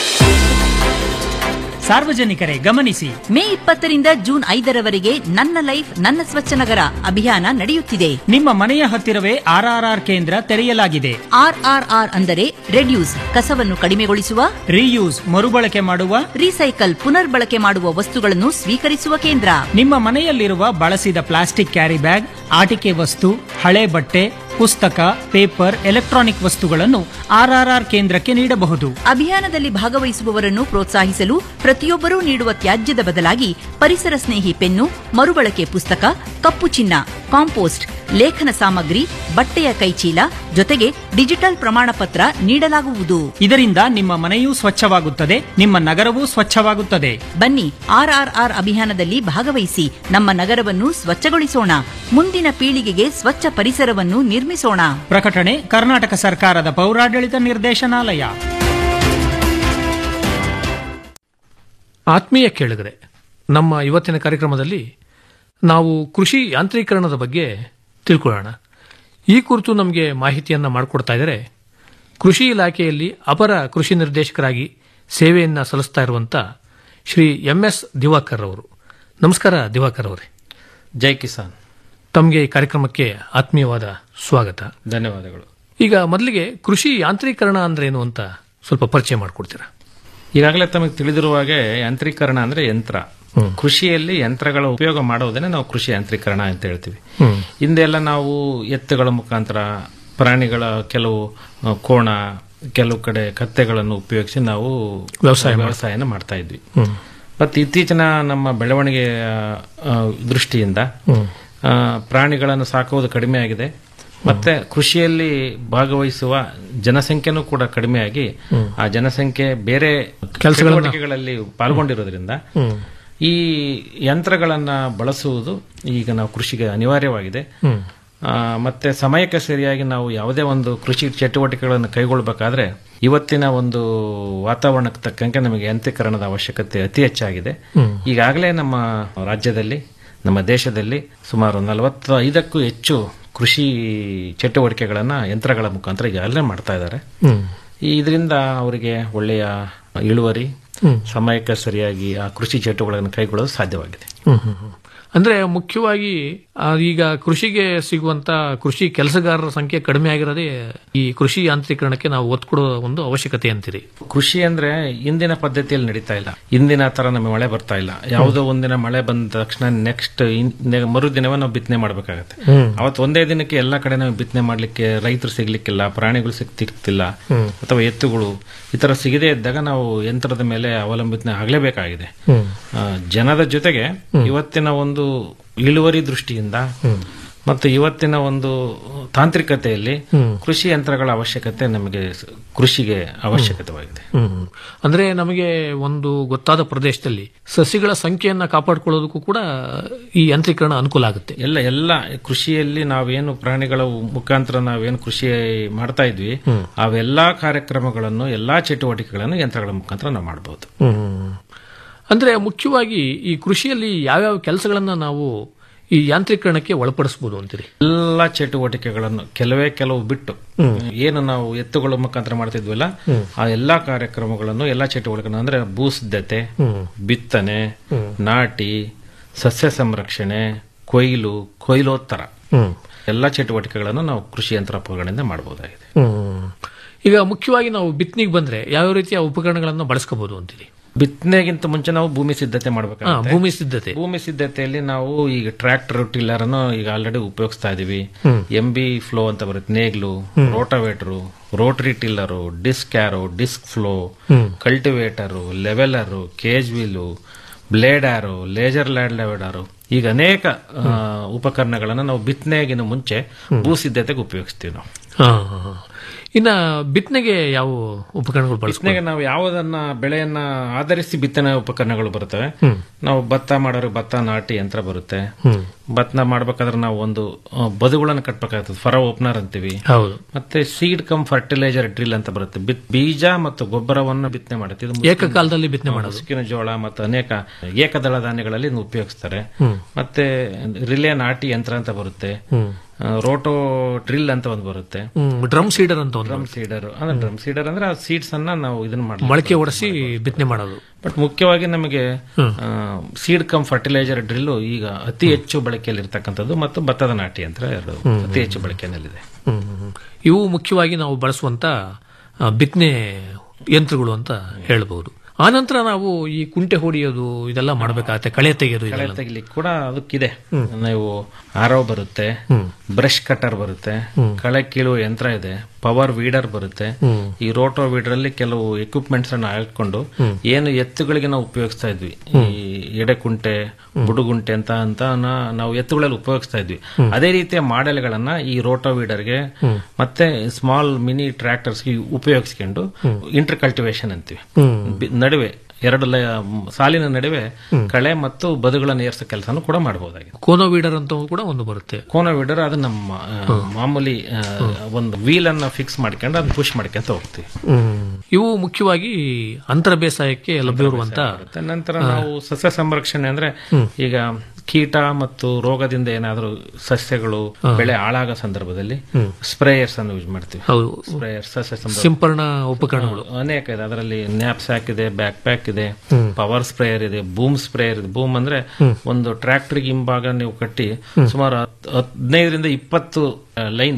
ಸಾರ್ವಜನಿಕರೇ ಗಮನಿಸಿ ಮೇ ಇಪ್ಪತ್ತರಿಂದ ಜೂನ್ ಐದರವರೆಗೆ ನನ್ನ ಲೈಫ್ ನನ್ನ ಸ್ವಚ್ಛ ನಗರ ಅಭಿಯಾನ ನಡೆಯುತ್ತಿದೆ ನಿಮ್ಮ ಮನೆಯ ಹತ್ತಿರವೇ ಆರ್ಆರ್ಆರ್ ಕೇಂದ್ರ ತೆರೆಯಲಾಗಿದೆ ಆರ್ಆರ್ಆರ್ ಅಂದರೆ ರೆಡ್ಯೂಸ್ ಕಸವನ್ನು ಕಡಿಮೆಗೊಳಿಸುವ ರೀಯೂಸ್ ಮರುಬಳಕೆ ಮಾಡುವ ರೀಸೈಕಲ್ ಪುನರ್ಬಳಕೆ ಮಾಡುವ ವಸ್ತುಗಳನ್ನು ಸ್ವೀಕರಿಸುವ ಕೇಂದ್ರ ನಿಮ್ಮ ಮನೆಯಲ್ಲಿರುವ ಬಳಸಿದ ಪ್ಲಾಸ್ಟಿಕ್ ಕ್ಯಾರಿ ಬ್ಯಾಗ್ ಆಟಿಕೆ ವಸ್ತು ಹಳೆ ಬಟ್ಟೆ ಪುಸ್ತಕ ಪೇಪರ್ ಎಲೆಕ್ಟ್ರಾನಿಕ್ ವಸ್ತುಗಳನ್ನು ಆರ್ಆರ್ಆರ್ ಕೇಂದ್ರಕ್ಕೆ ನೀಡಬಹುದು ಅಭಿಯಾನದಲ್ಲಿ ಭಾಗವಹಿಸುವವರನ್ನು ಪ್ರೋತ್ಸಾಹಿಸಲು ಪ್ರತಿಯೊಬ್ಬರೂ ನೀಡುವ ತ್ಯಾಜ್ಯದ ಬದಲಾಗಿ ಪರಿಸರ ಸ್ನೇಹಿ ಪೆನ್ನು ಮರುಬಳಕೆ ಪುಸ್ತಕ ಕಪ್ಪು ಚಿನ್ನ ಕಾಂಪೋಸ್ಟ್ ಲೇಖನ ಸಾಮಗ್ರಿ ಬಟ್ಟೆಯ ಕೈಚೀಲ ಜೊತೆಗೆ ಡಿಜಿಟಲ್ ಪ್ರಮಾಣ ಪತ್ರ ನೀಡಲಾಗುವುದು ಇದರಿಂದ ನಿಮ್ಮ ಮನೆಯೂ ಸ್ವಚ್ಛವಾಗುತ್ತದೆ ನಿಮ್ಮ ನಗರವೂ ಸ್ವಚ್ಛವಾಗುತ್ತದೆ ಬನ್ನಿ ಆರ್ಆರ್ಆರ್ ಅಭಿಯಾನದಲ್ಲಿ ಭಾಗವಹಿಸಿ ನಮ್ಮ ನಗರವನ್ನು ಸ್ವಚ್ಛಗೊಳಿಸೋಣ ಮುಂದಿನ ಪೀಳಿಗೆಗೆ ಸ್ವಚ್ಛ ಪರಿಸರವನ್ನು ನಿರ್ಮಿಸೋಣ ಪ್ರಕಟಣೆ ಕರ್ನಾಟಕ ಸರ್ಕಾರದ ಪೌರಾಡಳಿತ ನಿರ್ದೇಶನಾಲಯ ಆತ್ಮೀಯ ಕೇಳಿದರೆ ನಮ್ಮ ಇವತ್ತಿನ ಕಾರ್ಯಕ್ರಮದಲ್ಲಿ ನಾವು ಕೃಷಿ ಯಾಂತ್ರೀಕರಣದ ಬಗ್ಗೆ ತಿಳ್ಕೊಳ್ಳೋಣ ಈ ಕುರಿತು ನಮಗೆ ಮಾಹಿತಿಯನ್ನು ಮಾಡಿಕೊಡ್ತಾ ಇದ್ದಾರೆ ಕೃಷಿ ಇಲಾಖೆಯಲ್ಲಿ ಅಪರ ಕೃಷಿ ನಿರ್ದೇಶಕರಾಗಿ ಸೇವೆಯನ್ನು ಸಲ್ಲಿಸ್ತಾ ಇರುವಂಥ ಶ್ರೀ ಎಂ ಎಸ್ ದಿವಾಕರ್ ಅವರು ನಮಸ್ಕಾರ ದಿವಾಕರ್ ಅವರೇ ಜೈ ಕಿಸಾನ್ ತಮಗೆ ಈ ಕಾರ್ಯಕ್ರಮಕ್ಕೆ ಆತ್ಮೀಯವಾದ ಸ್ವಾಗತ ಧನ್ಯವಾದಗಳು ಈಗ ಮೊದಲಿಗೆ ಕೃಷಿ ಯಾಂತ್ರೀಕರಣ ಅಂದ್ರೆ ಏನು ಅಂತ ಸ್ವಲ್ಪ ಪರಿಚಯ ಮಾಡಿಕೊಡ್ತೀರಾ ಈಗಾಗಲೇ ತಮಗೆ ತಿಳಿದಿರುವ ಹಾಗೆ ಯಾಂತ್ರೀಕರಣ ಅಂದ್ರೆ ಯಂತ್ರ ಕೃಷಿಯಲ್ಲಿ ಯಂತ್ರಗಳ ಉಪಯೋಗ ಮಾಡೋದನ್ನೇ ನಾವು ಕೃಷಿ ಯಾಂತ್ರೀಕರಣ ಅಂತ ಹೇಳ್ತೀವಿ ಹಿಂದೆಲ್ಲ ನಾವು ಎತ್ತುಗಳ ಮುಖಾಂತರ ಪ್ರಾಣಿಗಳ ಕೆಲವು ಆ, ಕೋಣ ಕೆಲವು ಕಡೆ ಕತ್ತೆಗಳನ್ನು ಉಪಯೋಗಿಸಿ ನಾವು ವ್ಯವಸಾಯ ಮಾಡ್- ವ್ಯವಸಾಯನ ಮಾಡ್ತಾ ಇದ್ವಿ ಹ್ಮ್. ಮತ್ತು ಇತ್ತೀಚಿನ ನಮ್ಮ ಬೆಳವಣಿಗೆಯ ಆ, ದೃಷ್ಟಿಯಿಂದ ಆ, ಪ್ರಾಣಿಗಳನ್ನು ಸಾಕುವುದು ಕಡಿಮೆ ಆಗಿದೆ ಮತ್ತೆ ಕೃಷಿಯಲ್ಲಿ ಭಾಗವಹಿಸುವ ಜನಸಂಖ್ಯೆನೂ ಕೂಡ ಕಡಿಮೆಯಾಗಿ ಆ ಜನಸಂಖ್ಯೆ ಬೇರೆ ಕೆಲ್ಸಗಳನ್ನ- ಚಟುವಟಿಕೆಗಳಲ್ಲಿ ಪಾಲ್ಗೊಂಡಿರೋದ್ರಿಂದ ಈ ಯಂತ್ರಗಳನ್ನ ಬಳಸುವುದು ಈಗ ನಾವು ಕೃಷಿಗೆ ಅನಿವಾರ್ಯವಾಗಿದೆ ಆ, ಮತ್ತೆ ಸಮಯಕ್ಕೆ ಸರಿಯಾಗಿ ನಾವು ಯಾವುದೇ ಒಂದು ಕೃಷಿ ಚಟುವಟಿಕೆಗಳನ್ನು ಕೈಗೊಳ್ಳಬೇಕಾದ್ರೆ ಇವತ್ತಿನ ಒಂದು ವಾತಾವರಣಕ್ಕೆ ತಕ್ಕಂತೆ ನಮಗೆ ಯಂತ್ರೀಕರಣದ ಅವಶ್ಯಕತೆ ಅತಿ ಹೆಚ್ಚಾಗಿದೆ ಈಗಾಗಲೇ ನಮ್ಮ ರಾಜ್ಯದಲ್ಲಿ ನಮ್ಮ ದೇಶದಲ್ಲಿ ಸುಮಾರು ನಲವತ್ತೈದಕ್ಕೂ ಹೆಚ್ಚು ಕೃಷಿ ಚಟುವಟಿಕೆಗಳನ್ನ ಯಂತ್ರಗಳ ಮುಖಾಂತರ ಈಗಾಗಲೇ ಮಾಡ್ತಾ ಇದ್ದಾರೆ ಇದರಿಂದ ಅವರಿಗೆ ಒಳ್ಳೆಯ ಇಳುವರಿ ಸಮಯಕ್ಕೆ ಸರಿಯಾಗಿ ಆ ಕೃಷಿ ಚಟುವಟಿಕೆಗಳನ್ನು ಕೈಗೊಳ್ಳಲು ಸಾಧ್ಯವಾಗಿದೆ ಹ್ಮ್, ಹ್ಮ್, ಹ್ಮ್. ಅಂದ್ರೆ ಮುಖ್ಯವಾಗಿ ಆ, ಈಗ ಕೃಷಿಗೆ ಸಿಗುವಂತ ಕೃಷಿ ಕೆಲಸಗಾರರ ಸಂಖ್ಯೆ ಕಡಿಮೆ ಆಗಿರೋದೇ ಈ ಕೃಷಿ ಯಾಂತ್ರೀಕರಣಕ್ಕೆ ನಾವು ಒತ್ತು ಕೊಡೋ ಒಂದು ಅವಶ್ಯಕತೆ ಅಂತೀರಿ ಕೃಷಿ ಅಂದ್ರೆ ಇಂದಿನ ಪದ್ಧತಿಯಲ್ಲಿ ನಡೀತಾ ಇಲ್ಲ ಇಂದಿನ ತರ ನಮಗೆ ಮಳೆ ಬರ್ತಾ ಇಲ್ಲ ಯಾವುದೋ ಒಂದಿನ ಮಳೆ ಬಂದ ತಕ್ಷಣ ನೆಕ್ಸ್ಟ್ ಮರುದಿನವೇ ನಾವು ಬಿತ್ತನೆ ಮಾಡಬೇಕಾಗತ್ತೆ ಹ್ಮ್. ಅವತ್ತು ಒಂದೇ ದಿನಕ್ಕೆ ಎಲ್ಲ ಕಡೆ ನಾವು ಬಿತ್ತನೆ ಮಾಡ್ಲಿಕ್ಕೆ ರೈತರು ಸಿಗ್ಲಿಕ್ಕಿಲ್ಲ ಪ್ರಾಣಿಗಳು ಸಿಗ್ತಿರ್ತಿಲ್ಲ ಹ್ಮ್. ಅಥವಾ ಎತ್ತುಗಳು ಈ ತರ ಸಿಗದೇ ಇದ್ದಾಗ ನಾವು ಯಂತ್ರದ ಮೇಲೆ ಅವಲಂಬಿತನೆ ಆಗಲೇಬೇಕಾಗಿದೆ ಹ್ಮ್. ಆ, ಜನದ ಜೊತೆಗೆ ಇವತ್ತಿನ ಒಂದು ಇಳುವರಿ ದೃಷ್ಟಿಯಿಂದ ಮತ್ತು ಇವತ್ತಿನ ಒಂದು ತಾಂತ್ರಿಕತೆಯಲ್ಲಿ ಹ್ಮ್. ಕೃಷಿ ಯಂತ್ರಗಳ ಅವಶ್ಯಕತೆ ನಮಗೆ ಸ- ಕೃಷಿಗೆ ಅವಶ್ಯಕತೆವಾಗಿದೆ ಹ್ಮ್. ಅಂದ್ರೆ ನಮಗೆ ಒಂದು ಗೊತ್ತಾದ ಪ್ರದೇಶದಲ್ಲಿ ಸಸಿಗಳ ಸಂಖ್ಯೆಯನ್ನ ಕಾಪಾಡಿಕೊಳ್ಳೋದಕ್ಕೂ ಕೂಡ ಈ ಯಂತ್ರೀಕರಣ ಅನುಕೂಲ ಆಗುತ್ತೆ ಎಲ್ಲ ಎಲ್ಲ ಕೃಷಿಯಲ್ಲಿ ನಾವೇನು ಪ್ರಾಣಿಗಳ ಮುಖಾಂತರ ನಾವೇನು ಕೃಷಿ ಮಾಡ್ತಾ ಇದ್ವಿ ಹ್ಮ್. ಅವೆಲ್ಲಾ ಕಾರ್ಯಕ್ರಮಗಳನ್ನು ಎಲ್ಲಾ ಚಟುವಟಿಕೆಗಳನ್ನು ಯಂತ್ರಗಳ ಮುಖಾಂತರ ನಾವು ಮಾಡಬಹುದು ಹ್ಮ್. ಅಂದ್ರೆ ಮುಖ್ಯವಾಗಿ ಈ ಕೃಷಿಯಲ್ಲಿ ಯಾವ್ಯಾವ ಕೆಲಸಗಳನ್ನ ನಾವು ಈ ಯಾಂತ್ರೀಕರಣಕ್ಕೆ ಒಳಪಡಿಸಬಹುದು ಅಂತೀರಿ ಎಲ್ಲ ಚಟುವಟಿಕೆಗಳನ್ನು ಕೆಲವೇ ಕೆಲವು ಬಿಟ್ಟು ಹ್ಮ್. ಏನು ನಾವು ಎತ್ತುಗಳ ಮುಖಾಂತರ ಮಾಡ್ತಿದ್ವಲ್ಲ ಹ್ಮ್. ಆ ಎಲ್ಲಾ ಕಾರ್ಯಕ್ರಮಗಳನ್ನು ಎಲ್ಲಾ ಚಟುವಟಿಕೆಗಳನ್ನು ಅಂದ್ರೆ ಭೂ ಸಿದ್ಧತೆ ಹ್ಮ್. ಬಿತ್ತನೆ ಹ್ಮ್. ನಾಟಿ ಸಸ್ಯ ಸಂರಕ್ಷಣೆ ಕೊಯ್ಲು ಕೊಯ್ಲೋತ್ತರ ಹ್ಮ್. ಎಲ್ಲಾ ಚಟುವಟಿಕೆಗಳನ್ನು ನಾವು ಕೃಷಿ ಯಂತ್ರೋಪಕರಣದಿಂದ ಮಾಡಬಹುದಾಗಿದೆ ಹ್ಮ್. ಈಗ ಮುಖ್ಯವಾಗಿ ನಾವು ಬಿತ್ತನೆಗೆ ಬಂದ್ರೆ ಯಾವ ರೀತಿಯ ಉಪಕರಣಗಳನ್ನು ಬಳಸ್ಕೋಬಹುದು ಅಂತೀರಿ ಬಿತ್ತನೆಗಿಂತ ಮುಂಚೆ ನಾವು ಭೂಮಿ ಸಿದ್ಧತೆ ಹಾ, ಮಾಡಬೇಕಾಗುತ್ತೆ ಭೂಮಿ ಸಿದ್ಧತೆ ಭೂಮಿ ಸಿದ್ಧತೆಯಲ್ಲಿ ನಾವು ಈಗ ಟ್ರ್ಯಾಕ್ಟರ್ ಟಿಲ್ಲರ್ ಅನ್ನು ಈಗ ಆಲ್ರೆಡಿ ಉಪಯೋಗಿಸ್ತಾ ಇದೀವಿ ಹ್ಮ್. ಎಂ ಬಿ ಫ್ಲೋ ಅಂತ ಬರುತ್ತೆ ನೇಗ್ಲು hmm. Rotavator rotary tiller disc harrow disc plough hmm. Cultivator leveller cage wheel blade harrow laser land ಲೆವೆಡರು ಈಗ ಅನೇಕ ಆ, ಉಪಕರಣಗಳನ್ನು ನಾವು ಬಿತ್ತನೆಗಿನ ಮುಂಚೆ ಭೂ ಸಿದ್ಧತೆಗೆ ಉಪಯೋಗಿಸ್ತೀವಿ ನಾವು ಹಾ, ಹಾ, ಹಾ. ಇನ್ನ ಬಿತ್ತನೆಗೆ ಯಾವ ಉಪಕರಣಗಳು ಬಳಸ್ಬೋದು ಬಿತ್ತನೆಗೆ ನಾವು ಯಾವುದನ್ನ ಬೆಳೆಯನ್ನ ಆಧರಿಸಿ ಬಿತ್ತನೆ ಉಪಕರಣಗಳು ಬರುತ್ತವೆ ಹ್ಮ್. ನಾವು ಭತ್ತ ಮಾಡೋರು ಭತ್ತ ನಾಟಿ ಯಂತ್ರ ಬರುತ್ತೆ ಹ್ಮ್. ಭತ್ತ ಮಾಡ್ಬೇಕಾದ್ರೆ ನಾವು ಒಂದು ಆ, ಬದುಗಳನ್ನು ಕಟ್ಬೇಕಾಗ್ತದೆ ಫರ ಓಪನರ್ ಅಂತೀವಿ ಹೌದು ಮತ್ತೆ ಸೀಡ್ ಕಮ್ ಫರ್ಟಿಲೈಸರ್ ಡ್ರಿಲ್ ಅಂತ ಬರುತ್ತೆ ಬಿತ್- ಬೀಜ ಮತ್ತು ಗೊಬ್ಬರವನ್ನು ಬಿತ್ತನೆ ಮಾಡುತ್ತೆ ಇದು ಮುಸ್ಕಿನ- ಏಕಕಾಲದಲ್ಲಿ ಬಿತ್ತನೆ ಹಾ, ಮಾಡೋದು. ಮುಸುಕಿನ ಜೋಳ ಮತ್ತು ಅನೇಕ ಏಕದಳ ಧಾನ್ಯಗಳಲ್ಲಿ ಇದನ್ನ ಉಪಯೋಗಿಸ್ತಾರೆ ಹ್ಮ್. ಮತ್ತೆ ರಿಲೇ ನಾಟಿ ಯಂತ್ರ ಅಂತ ಬರುತ್ತೆ ಹ್ಮ್. ಆ, ರೋಟೋ ಡ್ರಿಲ್ ಅಂತ ಒಂದು ಬರುತ್ತೆ ಹ್ಮ್, ಡ್ರಮ್ ಸೀಡರ್ ಅಂತ ಒಂದು ಡ್ರಮ್ ಸೀಡರ್ ಅಂದ್ರೆ ಡ್ರಮ್ ಸೀಡರ್ ಅಂದ್ರೆ ಆ ಸೀಡ್ಸ್ ಅನ್ನ ನಾವು ಇದನ್ನ ಮಾಡಿ ಮೊಳಕೆ ಒಡಿಸಿ ಬಿತ್ತನೆ ಮಾಡೋದು ಬಟ್ ಮುಖ್ಯವಾಗಿ ನಮಗೆ hmm. Seed cum fertiliser drill ಈಗ ಅತಿ ಹೆಚ್ಚು ಬಳಕೆಯಲ್ಲಿ ಇರ್ತಕ್ಕಂಥದ್ದು ಮತ್ತು ಭತ್ತದ ನಾಟಿ ಯಂತ್ರ ಎರಡು ಹ್ಮ್. ಅತಿ ಹೆಚ್ಚು ಬಳಕೆಯಲ್ಲಿದೆ ಹ್ಮ್, ಹ್ಮ್, ಹ್ಮ್. ಇವು ಮುಖ್ಯವಾಗಿ ನಾವು ಬಳಸುವಂತ ಆ, ಬಿತ್ತನೆ ಯಂತ್ರಗಳು ಅಂತ ಹೇಳಬಹುದು ಆನಂತರ ನಾವು ಈ ಕುಂಟೆ ಹೊಡೆಯೋದು ಇದೆಲ್ಲ ಮಾಡಬೇಕಾಗತ್ತೆ ಕಳೆ ತೆಗೆಯೋದು ಕಳೆ ಇದೆಲ್ಲ ತೆಗಿಲಿಕ್ಕೆ ಕೂಡ ಅದಕ್ಕಿದೆ ಹ್ಮ್. ನೀವು ಆರೋ ಬರುತ್ತೆ ಹ್ಮ್. ಬ್ರಷ್ ಕಟರ್ ಬರುತ್ತೆ ಹ್ಮ್. ಕಳೆ ಕೀಳುವ ಯಂತ್ರ ಇದೆ ಪವರ್ ವೀಡರ್ ಬರುತ್ತೆ ಹ್ಮ್. ಈ ರೋಟೋ ವೀಡರ್ ಅಲ್ಲಿ ಕೆಲವು ಎಕ್ವಿಪ್ಮೆಂಟ್ಸ್ ಅನ್ನು ಹಾಕೊಂಡು ಹ್ಮ್. ಏನು ಎತ್ತುಗಳಿಗೆ ನಾವು ಉಪಯೋಗಿಸ್ತಾ ಇದ್ವಿ ಹ್ಮ್. ಈ ಎಡೆಕುಂಟೆ ಬುಡುಗುಂಟೆ ಅಂತ ಅಂತ ನಾ- ನಾವು ಎತ್ತುಗಳಲ್ಲಿ ಉಪಯೋಗಿಸ್ತಾ ಇದ್ವಿ ಹ್ಮ್. ಅದೇ ರೀತಿಯ ಮಾಡೆಲ್ಗಳನ್ನ ಈ ರೋಟೋ ವೀಡರ್ಗೆ ಹ್ಮ್. ಮತ್ತೆ ಸ್ಮಾಲ್ ಮಿನಿ ಟ್ರ್ಯಾಕ್ಟರ್ಸ್ಗೆ ಉಪಯೋಗಿಸ್ಕೊಂಡು ಹ್ಮ್. ಇಂಟರ್ ಕಲ್ಟಿವೇಶನ್ ಅಂತೀವಿ ಹ್ಮ್. ಬಿ- ನಡುವೆ ಎರಡು ಲ- ಸಾಲಿನ ನಡುವೆ ಹ್ಮ್. ಕಳೆ ಮತ್ತು ಬದುಗಳನ್ನು ಏರ್ಸೋ ಕೆಲಸನೂ ಕೂಡ ಮಾಡಬಹುದಾಗಿದೆ ಕೋನೋ ವೀಡರ್ ಅಂತ ಕೂಡ ಒಂದು ಬರುತ್ತೆ ಕೋನ ವೀಡರ್ ಅದು ನಮ್ಮ ಆ, ಮಾಮೂಲಿ ಆ, ಒಂದು ವೀಲ್ ಅನ್ನ ಫಿಕ್ಸ್ ಮಾಡ್ಕೊಂಡು ಅದನ್ನ ಪುಷ್ ಮಾಡ್ಕೊಂತ ಹೋಗ್ತೀವಿ ಹ್ಮ್. ಇವು ಮುಖ್ಯವಾಗಿ ಅಂತರ ಬೇಸಾಯಕ್ಕೆ ಲಭ್ಯವಿರುವಂತ ಮತ್ತೆ ನಂತರ ನಾವು ಸಸ್ಯ ಸಂರಕ್ಷಣೆ ಅಂದ್ರೆ ಹ್ಮ್. ಈಗ ಕೀಟ ಮತ್ತು ರೋಗದಿಂದ ಏನಾದರೂ ಸಸ್ಯಗಳು ಹಾ. ಬೆಳೆ ಹಾಳಾಗೋ ಸಂದರ್ಭದಲ್ಲಿ ಹ್ಮ್. ಸ್ಪ್ರೇಯರ್ಸ್ ಅನ್ನು ಯೂಸ್ ಮಾಡ್ತೀವಿ ಹೌದು. ಸ್ಪ್ರೇಯರ್ ಸಸ್ಯ ಸಂರಕ್ಷಣೆ ಸಿಂಪರಣಾ ಉಪಕರಣಗಳು ಅನೇಕ ಇದೆ ಅದರಲ್ಲಿ ನ್ಯಾಪ್ ಸ್ಯಾಕ್ ಇದೆ ಬ್ಯಾಕ್ ಪ್ಯಾಕ್ ಇದೆ ಹ್ಮ್. ಪವರ್ ಸ್ಪ್ರೇಯರ್ ಇದೆ ಬೂಮ್ ಸ್ಪ್ರೇಯರ್ ಇದೆ ಬೂಮ್ ಅಂದ್ರೆ ಹ್ಮ್. ಒಂದು ಟ್ರ್ಯಾಕ್ಟರ್ಗೆ ಹಿಂಭಾಗ ನೀವು ಕಟ್ಟಿ ಹ್ಮ್. ಸುಮಾರು ಹತ್- ಹದಿನೈದರಿಂದ ಇಪ್ಪತ್ತು ಲೈನ್ಗೆ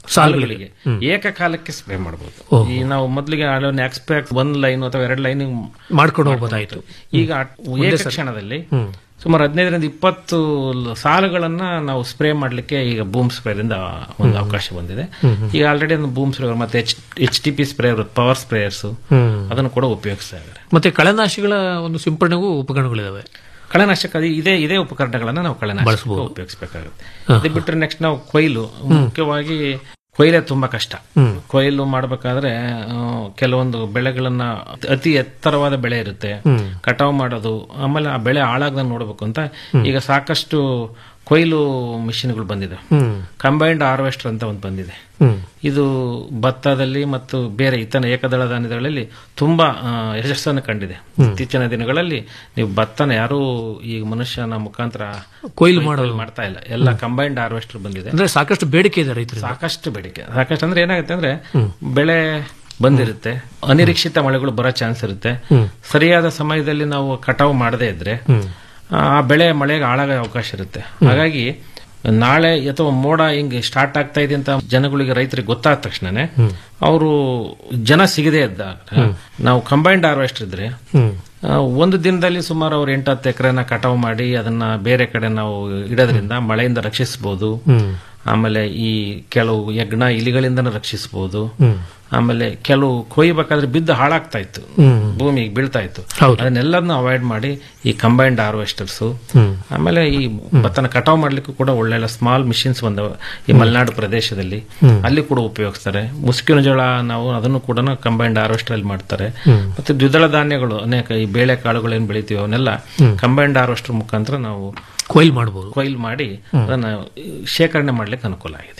ಸಾಲುಗಳಿಗೆ. ಸಾಲುಗಳಿಗೆ ಏಕಕಾಲಕ್ಕೆ ಸ್ಪ್ರೇ ಮಾಡಬಹುದು ಓಹೋ. ಈ ನಾವು ಮೊದಲಿಗೆ ಎಕ್ಸ್ಪೆಕ್ಟ್ ಒಂದ್ ಲೈನ್ ಅಥವಾ ಎರಡು ಲೈನ್ ಮಾಡ್ಕೊಂಡು ಹೋಗ್ಬೋದಾಯ್ತು ಈಗ ಒಂದೇ ಏಕ ಸರಿ. ಕ್ಷಣದಲ್ಲಿ ಹ್ಮ್. ಸುಮಾರು ಹದಿನೈದರಿಂದ ಇಪ್ಪತ್ತು ಲ- ಸಾಲುಗಳನ್ನ ನಾವು ಸ್ಪ್ರೇ ಮಾಡ್ಲಿಕ್ಕೆ ಈಗ ಬೂಮ್ ಸ್ಪ್ರೇರಿಂದ ಒಂದು ಅವಕಾಶ ಬಂದಿದೆ ಹ್ಮ್, ಹ್ಮ್. ಈಗ ಆಲ್ರೆಡಿ ಒಂದು ಬೂಮ್ ಸ್ಪ್ರೇ ಮತ್ತೆ H H T P spray power sprayers hmm. ಅದನ್ನು ಕೂಡ ಉಪಯೋಗಿಸ್ತಾ ಇದ್ದಾರೆ ಮತ್ತೆ ಕಳೆನಾಶಿಗಳ ಒಂದು ಸಿಂಪಡಣೆಗೂ ಉಪಕರಣಗಳಿದಾವೆ ಕಳೆನಾಶಕ ಅದು ಇದೇ ಇದೇ ಉಪಕರಣಗಳನ್ನ ನಾವು ಕಳೆನಾಶಕ ಬಳಸ್ಬೋದು. ಉಪಯೋಗಿಸಬೇಕಾಗುತ್ತೆ ಹಾ, ಇದು ಬಿಟ್ಟರೆ ನೆಕ್ಸ್ಟ್ ನಾವು ಕೊಯ್ಲು ಮುಖ್ಯವಾಗಿ ಕೊಯ್ಲೇ ತುಂಬಾ ಕಷ್ಟ ಹ್ಮ್. ಕೊಯ್ಲು ಮಾಡಬೇಕಾದ್ರೆ ಕೆಲವೊಂದು ಬೆಳೆಗಳನ್ನ ಅತಿ ಎತ್ತರವಾದ ಬೆಳೆ ಇರುತ್ತೆ ಹ್ಮ್. ಕಟಾವು ಮಾಡೋದು ಆಮೇಲೆ ಆ ಬೆಳೆ ಹಾಳಾಗ್ದಂಗೆ ನೋಡ್ಬೇಕು ಅಂತ ಈಗ ಸಾಕಷ್ಟು ಕೊಯ್ಲು ಮಿಷಿನ್ಗಳು ಬಂದಿದೆ ಹ್ಮ್. ಕಂಬೈನ್ಡ್ ಹಾರ್ವೆಸ್ಟರ್ ಅಂತ ಒಂದು ಬಂದಿದೆ ಹ್ಮ್. ಇದು ಭತ್ತದಲ್ಲಿ ಮತ್ತು ಬೇರೆ ಇತನ ಏಕದಳ ಧಾನ್ಯಗಳಲ್ಲಿ ತುಂಬಾ ಆ, ಯಶಸ್ಸನ್ನು ಕಂಡಿದೆ ಇತ್ತೀಚಿನ ದಿನಗಳಲ್ಲಿ ನೀವು ಭತ್ತನ ಯಾರೂ ಈಗ ಮನುಷ್ಯನ ಮುಖಾಂತರ ಕೊಯ್ಲು ಮಾಡೋದು. ಮಾಡ್ತಾ ಇಲ್ಲ ಎಲ್ಲ ಕಂಬೈನ್ಡ್ ಹಾರ್ವೆಸ್ಟರ್ ಬಂದಿದೆ ಅಂದ್ರೆ ಸಾಕಷ್ಟು ಬೇಡಿಕೆ ಇದೆ ರೈತರಿಗೆ ಸಾಕಷ್ಟು ಬೇಡಿಕೆ ಸಾಕಷ್ಟು ಅಂದ್ರೆ ಏನಾಗುತ್ತೆ ಅಂದ್ರೆ ಬೆಳೆ ಬಂದಿರುತ್ತೆ ಅನಿರೀಕ್ಷಿತ ಮಳೆಗಳು ಬರೋ ಚಾನ್ಸ್ ಇರುತ್ತೆ ಹ್ಮ್. ಸರಿಯಾದ ಸಮಯದಲ್ಲಿ ನಾವು ಕಟಾವು ಮಾಡದೇ ಇದ್ರೆ ಹ್ಮ್. ಆ ಬೆಳೆ ಮಳೆಗೆ ಹಾಳಾಗೋ ಅವಕಾಶ ಇರುತ್ತೆ ಹಾಗಾಗಿ ನಾಳೆ ಅಥವಾ ಮೋಡ ಹಿಂಗೆ ಸ್ಟಾರ್ಟ್ ಆಗ್ತಾ ಇದೆ ಅಂತ ಜನಗಳಿಗೆ ರೈತರಿಗೆ ಗೊತ್ತಾದ ತಕ್ಷಣನೇ ಅವರು ಜನ ಸಿಗದೇ ಇದ್ದಾಗ ನಾವು ಕಂಬೈನ್ಡ್ ಹಾರ್ವೆಸ್ಟರ್ ಇದ್ರೆ ಹ್ಮ್. ಆ, ಒಂದು ದಿನದಲ್ಲಿ ಸುಮಾರು ಅವ್ರು ಎಂಟು ಹತ್ತು ಎಕರೆನ ಕಟಾವು ಮಾಡಿ ಅದನ್ನ ಬೇರೆ ಕಡೆ ನಾವು ಇಡೋದ್ರಿಂದ ಮಳೆಯಿಂದ ರಕ್ಷಿಸಬಹುದು ಹ್ಮ್. ಆಮೇಲೆ ಈ ಕೆಲವು ಯಜ್ಞ ಇಲಿಗಳಿಂದನೂ ರಕ್ಷಿಸಬಹುದು ಹ್ಮ್. ಆಮೇಲೆ ಕೆಲವು ಕೊಯ್ಬೇಕಾದ್ರೆ ಬಿದ್ದು ಹಾಳಾಗ್ತಾ ಇತ್ತು ಹ್ಮ್. ಭೂಮಿಗೆ ಬೀಳ್ತಾ ಇತ್ತು ಹೌದು. ಅದನ್ನೆಲ್ಲದನ್ನು ಅವಾಯ್ಡ್ ಮಾಡಿ ಈ ಕಂಬೈನ್ಡ್ ಹಾರ್ವೆಸ್ಟರ್ಸ್ ಹ್ಮ್. ಆಮೇಲೆ ಈ ಭತ್ತನ ಕಟಾವು ಮಾಡ್ಲಿಕ್ಕೂ ಕೂಡ ಒಳ್ಳೆ ಸ್ಮಾಲ್ ಮಿಷಿನ್ಸ್ ಬಂದವ ಈ ಮಲೆನಾಡು ಪ್ರದೇಶದಲ್ಲಿ ಹ್ಮ್. ಅಲ್ಲಿ ಕೂಡ ಉಪಯೋಗಿಸ್ತಾರೆ ಮುಸ್ಕಿನ ಜೋಳ ನಾವು ಅದನ್ನು ಕೂಡ ಕಂಬೈನ್ಡ್ ಹಾರ್ವೆಸ್ಟರ್ ಅಲ್ಲಿ ಮಾಡ್ತಾರೆ ಹ್ಮ್. ಮತ್ತೆ ದ್ವಿದಳ ಧಾನ್ಯಗಳು ಅನೇಕ ಈ ಬೇಳೆ ಕಾಳುಗಳು ಏನ್ ಬೆಳಿತೀವಿ ಅವನ್ನೆಲ್ಲ ಹ್ಮ್. ಕಂಬೈನ್ಡ್ ಹಾರ್ವೆಸ್ಟರ್ ಮುಖಾಂತರ ನಾವು ಕೊಯ್ಲು ಮಾಡಬಹುದು ಕೊಯ್ಲು ಮಾಡಿ ಅದನ್ನ ಶೇಖರಣೆ ಮಾಡ್ಲಿಕ್ಕೆ ಅನುಕೂಲ ಆಗಿದೆ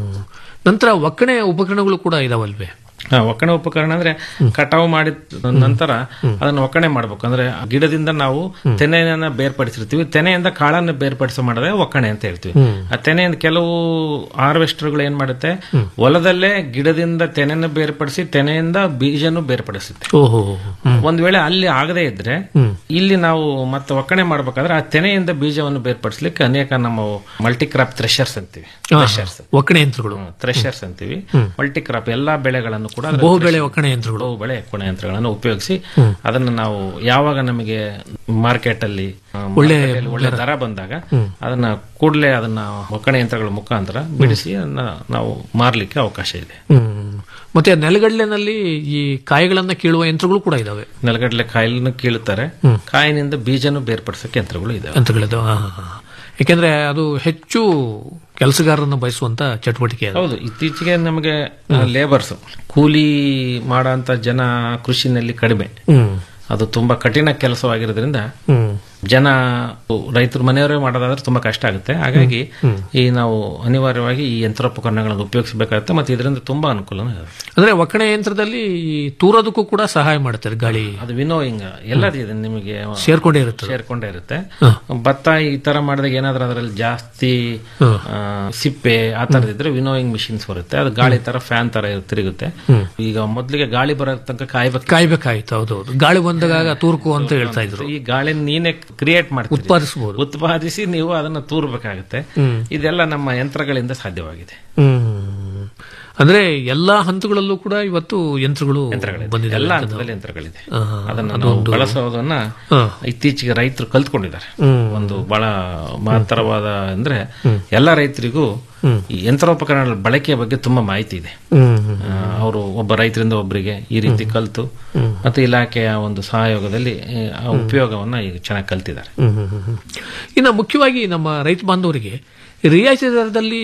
ನಂತರ ಒಕ್ಕಣೆ ಉಪಕರಣಗಳು ಕೂಡ ಇದಾವಲ್ವೇ ಹಾ, ಒಕ್ಕಣೆ ಉಪಕರಣ ಅಂದ್ರೆ ಕಟಾವು ಮಾಡಿದ ನಂತರ ಅದನ್ನ ಒಕ್ಕಣೆ ಮಾಡ್ಬೇಕು ಅಂದ್ರೆ ಗಿಡದಿಂದ ನಾವು ತೆನೆಯನ್ನ ಬೇರ್ಪಡಿಸಿರ್ತೀವಿ ತೆನೆಯಿಂದ ಕಾಳನ್ನು ಬೇರ್ಪಡಿಸೋ ಮಾಡೋದೇ ಒಕ್ಕಣೆ ಅಂತ ಹೇಳ್ತೀವಿ ಹ್ಮ್. ಆ ತೆನೆಯಿಂದ ಕೆಲವು ಹಾರ್ವೆಸ್ಟರ್ಗಳು ಏನ್ ಮಾಡುತ್ತೆ ಹೊಲದಲ್ಲೇ ಗಿಡದಿಂದ ತೆನೆಯನ್ನು ಬೇರ್ಪಡಿಸಿ ತೆನೆಯಿಂದ ಬೀಜನು ಬೇರ್ಪಡಿಸುತ್ತೆ ಓಹೋ ಒಂದ್ ವೇಳೆ ಅಲ್ಲಿ ಆಗದೇ ಇದ್ರೆ ಹ್ಮ್. ಇಲ್ಲಿ ನಾವು ಮತ್ತೆ ಒಕ್ಕಣೆ ಮಾಡ್ಬೇಕಾದ್ರೆ ಆ ತೆನೆಯಿಂದ ಬೀಜವನ್ನು ಬೇರ್ಪಡಿಸ್ಲಿಕ್ಕೆ ಅನೇಕ ನಮ್ಮ ಮಲ್ಟಿ ಕ್ರಾಪ್ ಥ್ರೆಷರ್ಸ್ ಅಂತೀವಿ ಹಾ, ಥ್ರೆಷರ್ಸ್ ಒಕ್ಕಣೆ ಯಂತ್ರಗಳು ಥ್ರೆಷರ್ಸ್ ಅಂತೀವಿ ಹ್ಮ್. ಮಲ್ಟಿ ಕ್ರಾಪ್ ಎಲ್ಲಾ ಬೆಳೆಗಳನ್ನು ಕೂಡ ಅದ್ರಲ್ಲಿ ಬಹುಬೆಳೆ thresh- ಒಕ್ಕಣೆ ಯಂತ್ರಗಳು ಬಹುಬೆಳೆ ಒಕ್ಕಣೆ ಯಂತ್ರಗಳನ್ನು ಉಪಯೋಗಿಸಿ ಹ್ಮ್. ಅದನ್ನ ನಾವು ಯಾವಾಗ ನಮಗೆ ಮಾರ್ಕೆಟ್ ಅಲ್ಲಿ ಆ, ಒಳ್ಳೆ market ಅಲ್ಲಿ ಒಳ್ಳೆ ದರ. ದರ ಬಂದಾಗ ಹ್ಮ್. ಅದನ್ನ ಕೂಡಲೇ ಅದನ್ನ ಒಕ್ಕಣೆ ಯಂತ್ರಗಳ ಮುಖಾಂತರ ಬಿಡಿಸಿ ಅದನ್ನ ನಾವು ಮಾರ್ಲಿಕ್ಕೆ ಅವಕಾಶ ಇದೆ ಹ್ಮ್. ಮತ್ತೆ ನೆಲಗಡಲೆನಲ್ಲಿ ಈ ಕಾಯಿಗಳನ್ನ ಕೀಳುವ ಯಂತ್ರಗಳು ಕೂಡ ಇದಾವೆ ನೆಲಗಡಲೆ ಕಾಯಿಲನ್ನು ಕೀಳುತ್ತಾರೆ ಹ್ಮ್. ಕಾಯಿನಿಂದ ಬೀಜನು ಬೇರ್ಪಡಿಸಕ್ಕೆ ಯಂತ್ರಗಳು ಇದಾವೆ ಯಂತ್ರಗಳಿದಾವೆ ಹಾ, ಹಾ, ಹಾ. ಯಾಕೆಂದ್ರೆ ಅದು ಹೆಚ್ಚು ಕೆಲಸಗಾರರನ್ನು ಬಯಸುವಂತ ಚಟುವಟಿಕೆ ಅದು ಹೌದು ಇತ್ತೀಚೆಗೆ ನಮಗೆ ಲೇಬರ್ಸ್ ಕೂಲಿ ಮಾಡೋ ಜನ ಕೃಷಿನಲ್ಲಿ ಕಡಿಮೆ ಹ್ಮ್. ಅದು ತುಂಬಾ ಕಠಿಣ ಕೆಲಸವಾಗಿರೋದ್ರಿಂದ ಹ್ಮ್. ಜನ ರೈತರು ಮನೆಯವರೇ ಮಾಡೋದಾದ್ರೆ ತುಂಬಾ ಕಷ್ಟ ಆಗುತ್ತೆ ಹಾಗಾಗಿ ಹ್ಮ್. ಈ ನಾವು ಅನಿವಾರ್ಯವಾಗಿ ಈ ಯಂತ್ರೋಪಕರಣಗಳನ್ನು ಉಪಯೋಗಿಸಬೇಕಾಗುತ್ತೆ ಮತ್ತೆ ಇದರಿಂದ ತುಂಬಾ ಅನುಕೂಲ ಅಂದ್ರೆ ಒಕ್ಕಣೆ ಯಂತ್ರದಲ್ಲಿ ಈ ತೂರೋದಕ್ಕೂ ಕೂಡ ಸಹಾಯ ಮಾಡುತ್ತಾರೆ ಗಾಳಿ ಅದು ವಿನೋಯಿಂಗ್ ಎಲ್ಲದೂ ಇದೆ ನಿಮಗೆ ಸೇರ್ಕೊಂಡೇ ಇರುತ್ತೆ ಸೇರ್ಕೊಂಡೇ ಇರುತ್ತೆ ಹ. ಭತ್ತ ಈ ತರ ಮಾಡಿದಾಗ ಏನಾದ್ರೂ ಅದರಲ್ಲಿ ಜಾಸ್ತಿ ಹ. ಆ, ಸಿಪ್ಪೆ ಆ ತರದಿದ್ರೆ ವಿನೋಯಿಂಗ್ ಮಿಷಿನ್ಸ್ ಬರುತ್ತೆ ಅದು ಗಾಳಿ ತರ ಫ್ಯಾನ್ ತರ ತಿರುಗುತ್ತೆ ಹ್ಮ್. ಈಗ ಮೊದಲಿಗೆ ಗಾಳಿ ಬರೋ ತನಕ ಕಾಯ್ಬೇಕು ಕಾಯ್ಬೇಕಾಯ್ತು ಹೌದೌದು ಗಾಳಿ ಬಂದಾಗ ತೂರ್ಕು ಅಂತ ಹೇಳ್ತಾ ಇದ್ರು ಈ ಗಾಳಿ ನೀನೆ ಕ್ರಿಯೇಟ್ ಮಾಡ್ತೀರಿ ಉತ್ಪಾದಿಸಬಹುದು ಉತ್ಪಾದಿಸಿ ನೀವು ಅದನ್ನ ತೂರ್ಬೇಕಾಗುತ್ತೆ ಹ್ಮ್. ಇದೆಲ್ಲ ನಮ್ಮ ಯಂತ್ರಗಳಿಂದ ಸಾಧ್ಯವಾಗಿದೆ ಹ್ಮ್ ಅಂದ್ರೆ ಎಲ್ಲಾ ಹಂತಗಳಲ್ಲೂ ಕೂಡ ಇವತ್ತು ಯಂತ್ರಗಳು ಬಂದಿದೆ ಎಲ್ಲ ಹಂತದಲ್ಲಿ ಯಂತ್ರಗಳಿದೆ ಆ, ಅದನ್ನ ನಾವು ಅದೊಂದು- ಬಳಸೋದನ್ನ ಹಾ. ಇತ್ತೀಚೆಗೆ ರೈತರು ಕಲ್ತ್ಕೊಂಡಿದ್ದಾರೆ ಹ್ಮ್. ಒಂದು ಬಹಳ ಮಹತ್ತರವಾದ ಅಂದ್ರೆ ಹ್ಮ್. ಎಲ್ಲ ರೈತರಿಗೂ ಹ್ಮ್. ಈ ಯಂತ್ರೋಪಕರಣಗಳ ಬಳಕೆಯ ಬಗ್ಗೆ ತುಂಬಾ ಮಾಹಿತಿ ಇದೆ ಹ್ಮ್, ಹ್ಮ್, ಅವರು ಒಬ್ಬ ರೈತರಿಂದ ಒಬ್ಬರಿಗೆ ಈ ರೀತಿ ಕಲ್ತು ಹ್ಮ್. ಮತ್ತೆ ಇಲಾಖೆಯ ಒಂದು ಸಹಯೋಗದಲ್ಲಿ ಆ, ಆ ಉಪಯೋಗವನ್ನ ಈಗ ಚೆನ್ನಾಗಿ ಕಲ್ತಿದ್ದಾರೆ ಹ್ಮ್, ಹ್ಮ್, ಹ್ಮ್, ಹ್ಮ್. ಇನ್ನು ಮುಖ್ಯವಾಗಿ ನಮ್ಮ ರೈತ ಬಾಂಧವರಿಗೆ ರಿಯಾಯಿತಿ ದರದಲ್ಲಿ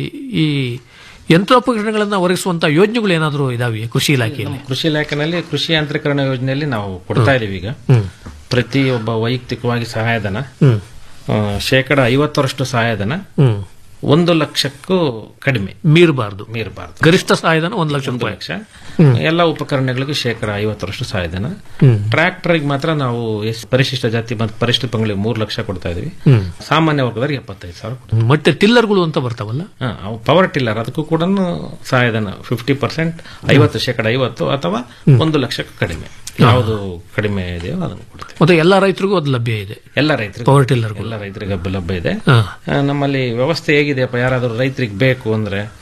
ಈ ಯಂತ್ರೋಪಕರಣಗಳನ್ನ ಒದಗಿಸುವಂತ ಯೋಜನೆಗಳು ಏನಾದರೂ ಇದಾವೆ ಕೃಷಿ ಇಲಾಖೆಯಲ್ಲಿ ಕೃಷಿ ಇಲಾಖೆನಲ್ಲಿ ಕೃಷಿ ಯಾಂತ್ರೀಕರಣ ಯೋಜನೆಯಲ್ಲಿ ನಾವು ಕೊಡ್ತಾ ಇದೀವಿ ಈಗ ಹ್ಮ್. ಪ್ರತಿಯೊಬ್ಬ ವೈಯಕ್ತಿಕವಾಗಿ ಸಹಾಯಧನ ಹ್ಮ್. ಆ, ಶೇಕಡ ಐವತ್ತರಷ್ಟು ಸಹಾಯಧನ ಹ್ಮ್. ಒಂದು ಲಕ್ಷಕ್ಕೂ ಕಡಿಮೆ ಮೀರಬಾರ್ದು ಮೀರಬಾರ್ದು ಗರಿಷ್ಠ ಸಹಾಯಧನ ಒಂದು ಲಕ್ಷ ಒಂದು ರೂಪಾಯಿ ಲಕ್ಷ ಹ್ಮ್. ಎಲ್ಲ ಉಪಕರಣಗಳಿಗೂ ಶೇಕಡ ಐವತ್ತರಷ್ಟು ಸಹಾಯಧನ ಹ್ಮ್. ಟ್ರ್ಯಾಕ್ಟರ್ಗೆ ಮಾತ್ರ ನಾವು ಎಸ್- ಪರಿಶಿಷ್ಟ ಜಾತಿ ಮತ್ತು ಪರಿಶಿಷ್ಟ ಪಂಗಡಿಗೆ ಮೂರು ಲಕ್ಷ ಕೊಡ್ತಾ ಇದೀವಿ ಹ್ಮ್. ಸಾಮಾನ್ಯ ವರ್ಗದವ್ರಿಗೆ ಎಪ್ಪತ್ತೈದು ಸಾವಿರ ಕೊಡ್ತೀವಿ. ಮತ್ತೆ ಟಿಲ್ಲರ್ಗಳು ಅಂತ ಬರ್ತಾವಲ್ಲ ಹಾ, ಅವು ಪವರ್ ಟಿಲ್ಲರ್ ಅದಕ್ಕೂ ಕೂಡ ಸಹಾಯಧನ ಫಿಫ್ಟಿ ಪರ್ಸೆಂಟ್ ಐವತ್ತು ಶೇಕಡ ಐವತ್ತು ಅಥವಾ ಒಂದು ಲಕ್ಷಕ್ಕೂ ಕಡಿಮೆ ಯಾವುದು ಕಡಿಮೆ ಇದೆಯೋ ಅದನ್ನು ಕೊಡ್ತೀವಿ ಮತ್ತೆ ಎಲ್ಲಾ ರೈತರಿಗೂ ಅದು ಲಭ್ಯ ಇದೆ ಎಲ್ಲ ರೈತರಿಗೆ ಪವರ್ ಟಿಲ್ಲರ್ಗಳು. ಎಲ್ಲ ರೈತರಿಗೆ ಲಭ್ಯ ಇದೆ ಹಾ. ಆ, ನಮ್ಮಲ್ಲಿ ವ್ಯವಸ್ಥೆ ಹೇಗಿದೆಯಪ್ಪ ಯಾರಾದರೂ ರೈತರಿಗೆ ಬೇಕು ಅಂದ್ರೆ ಹಾ.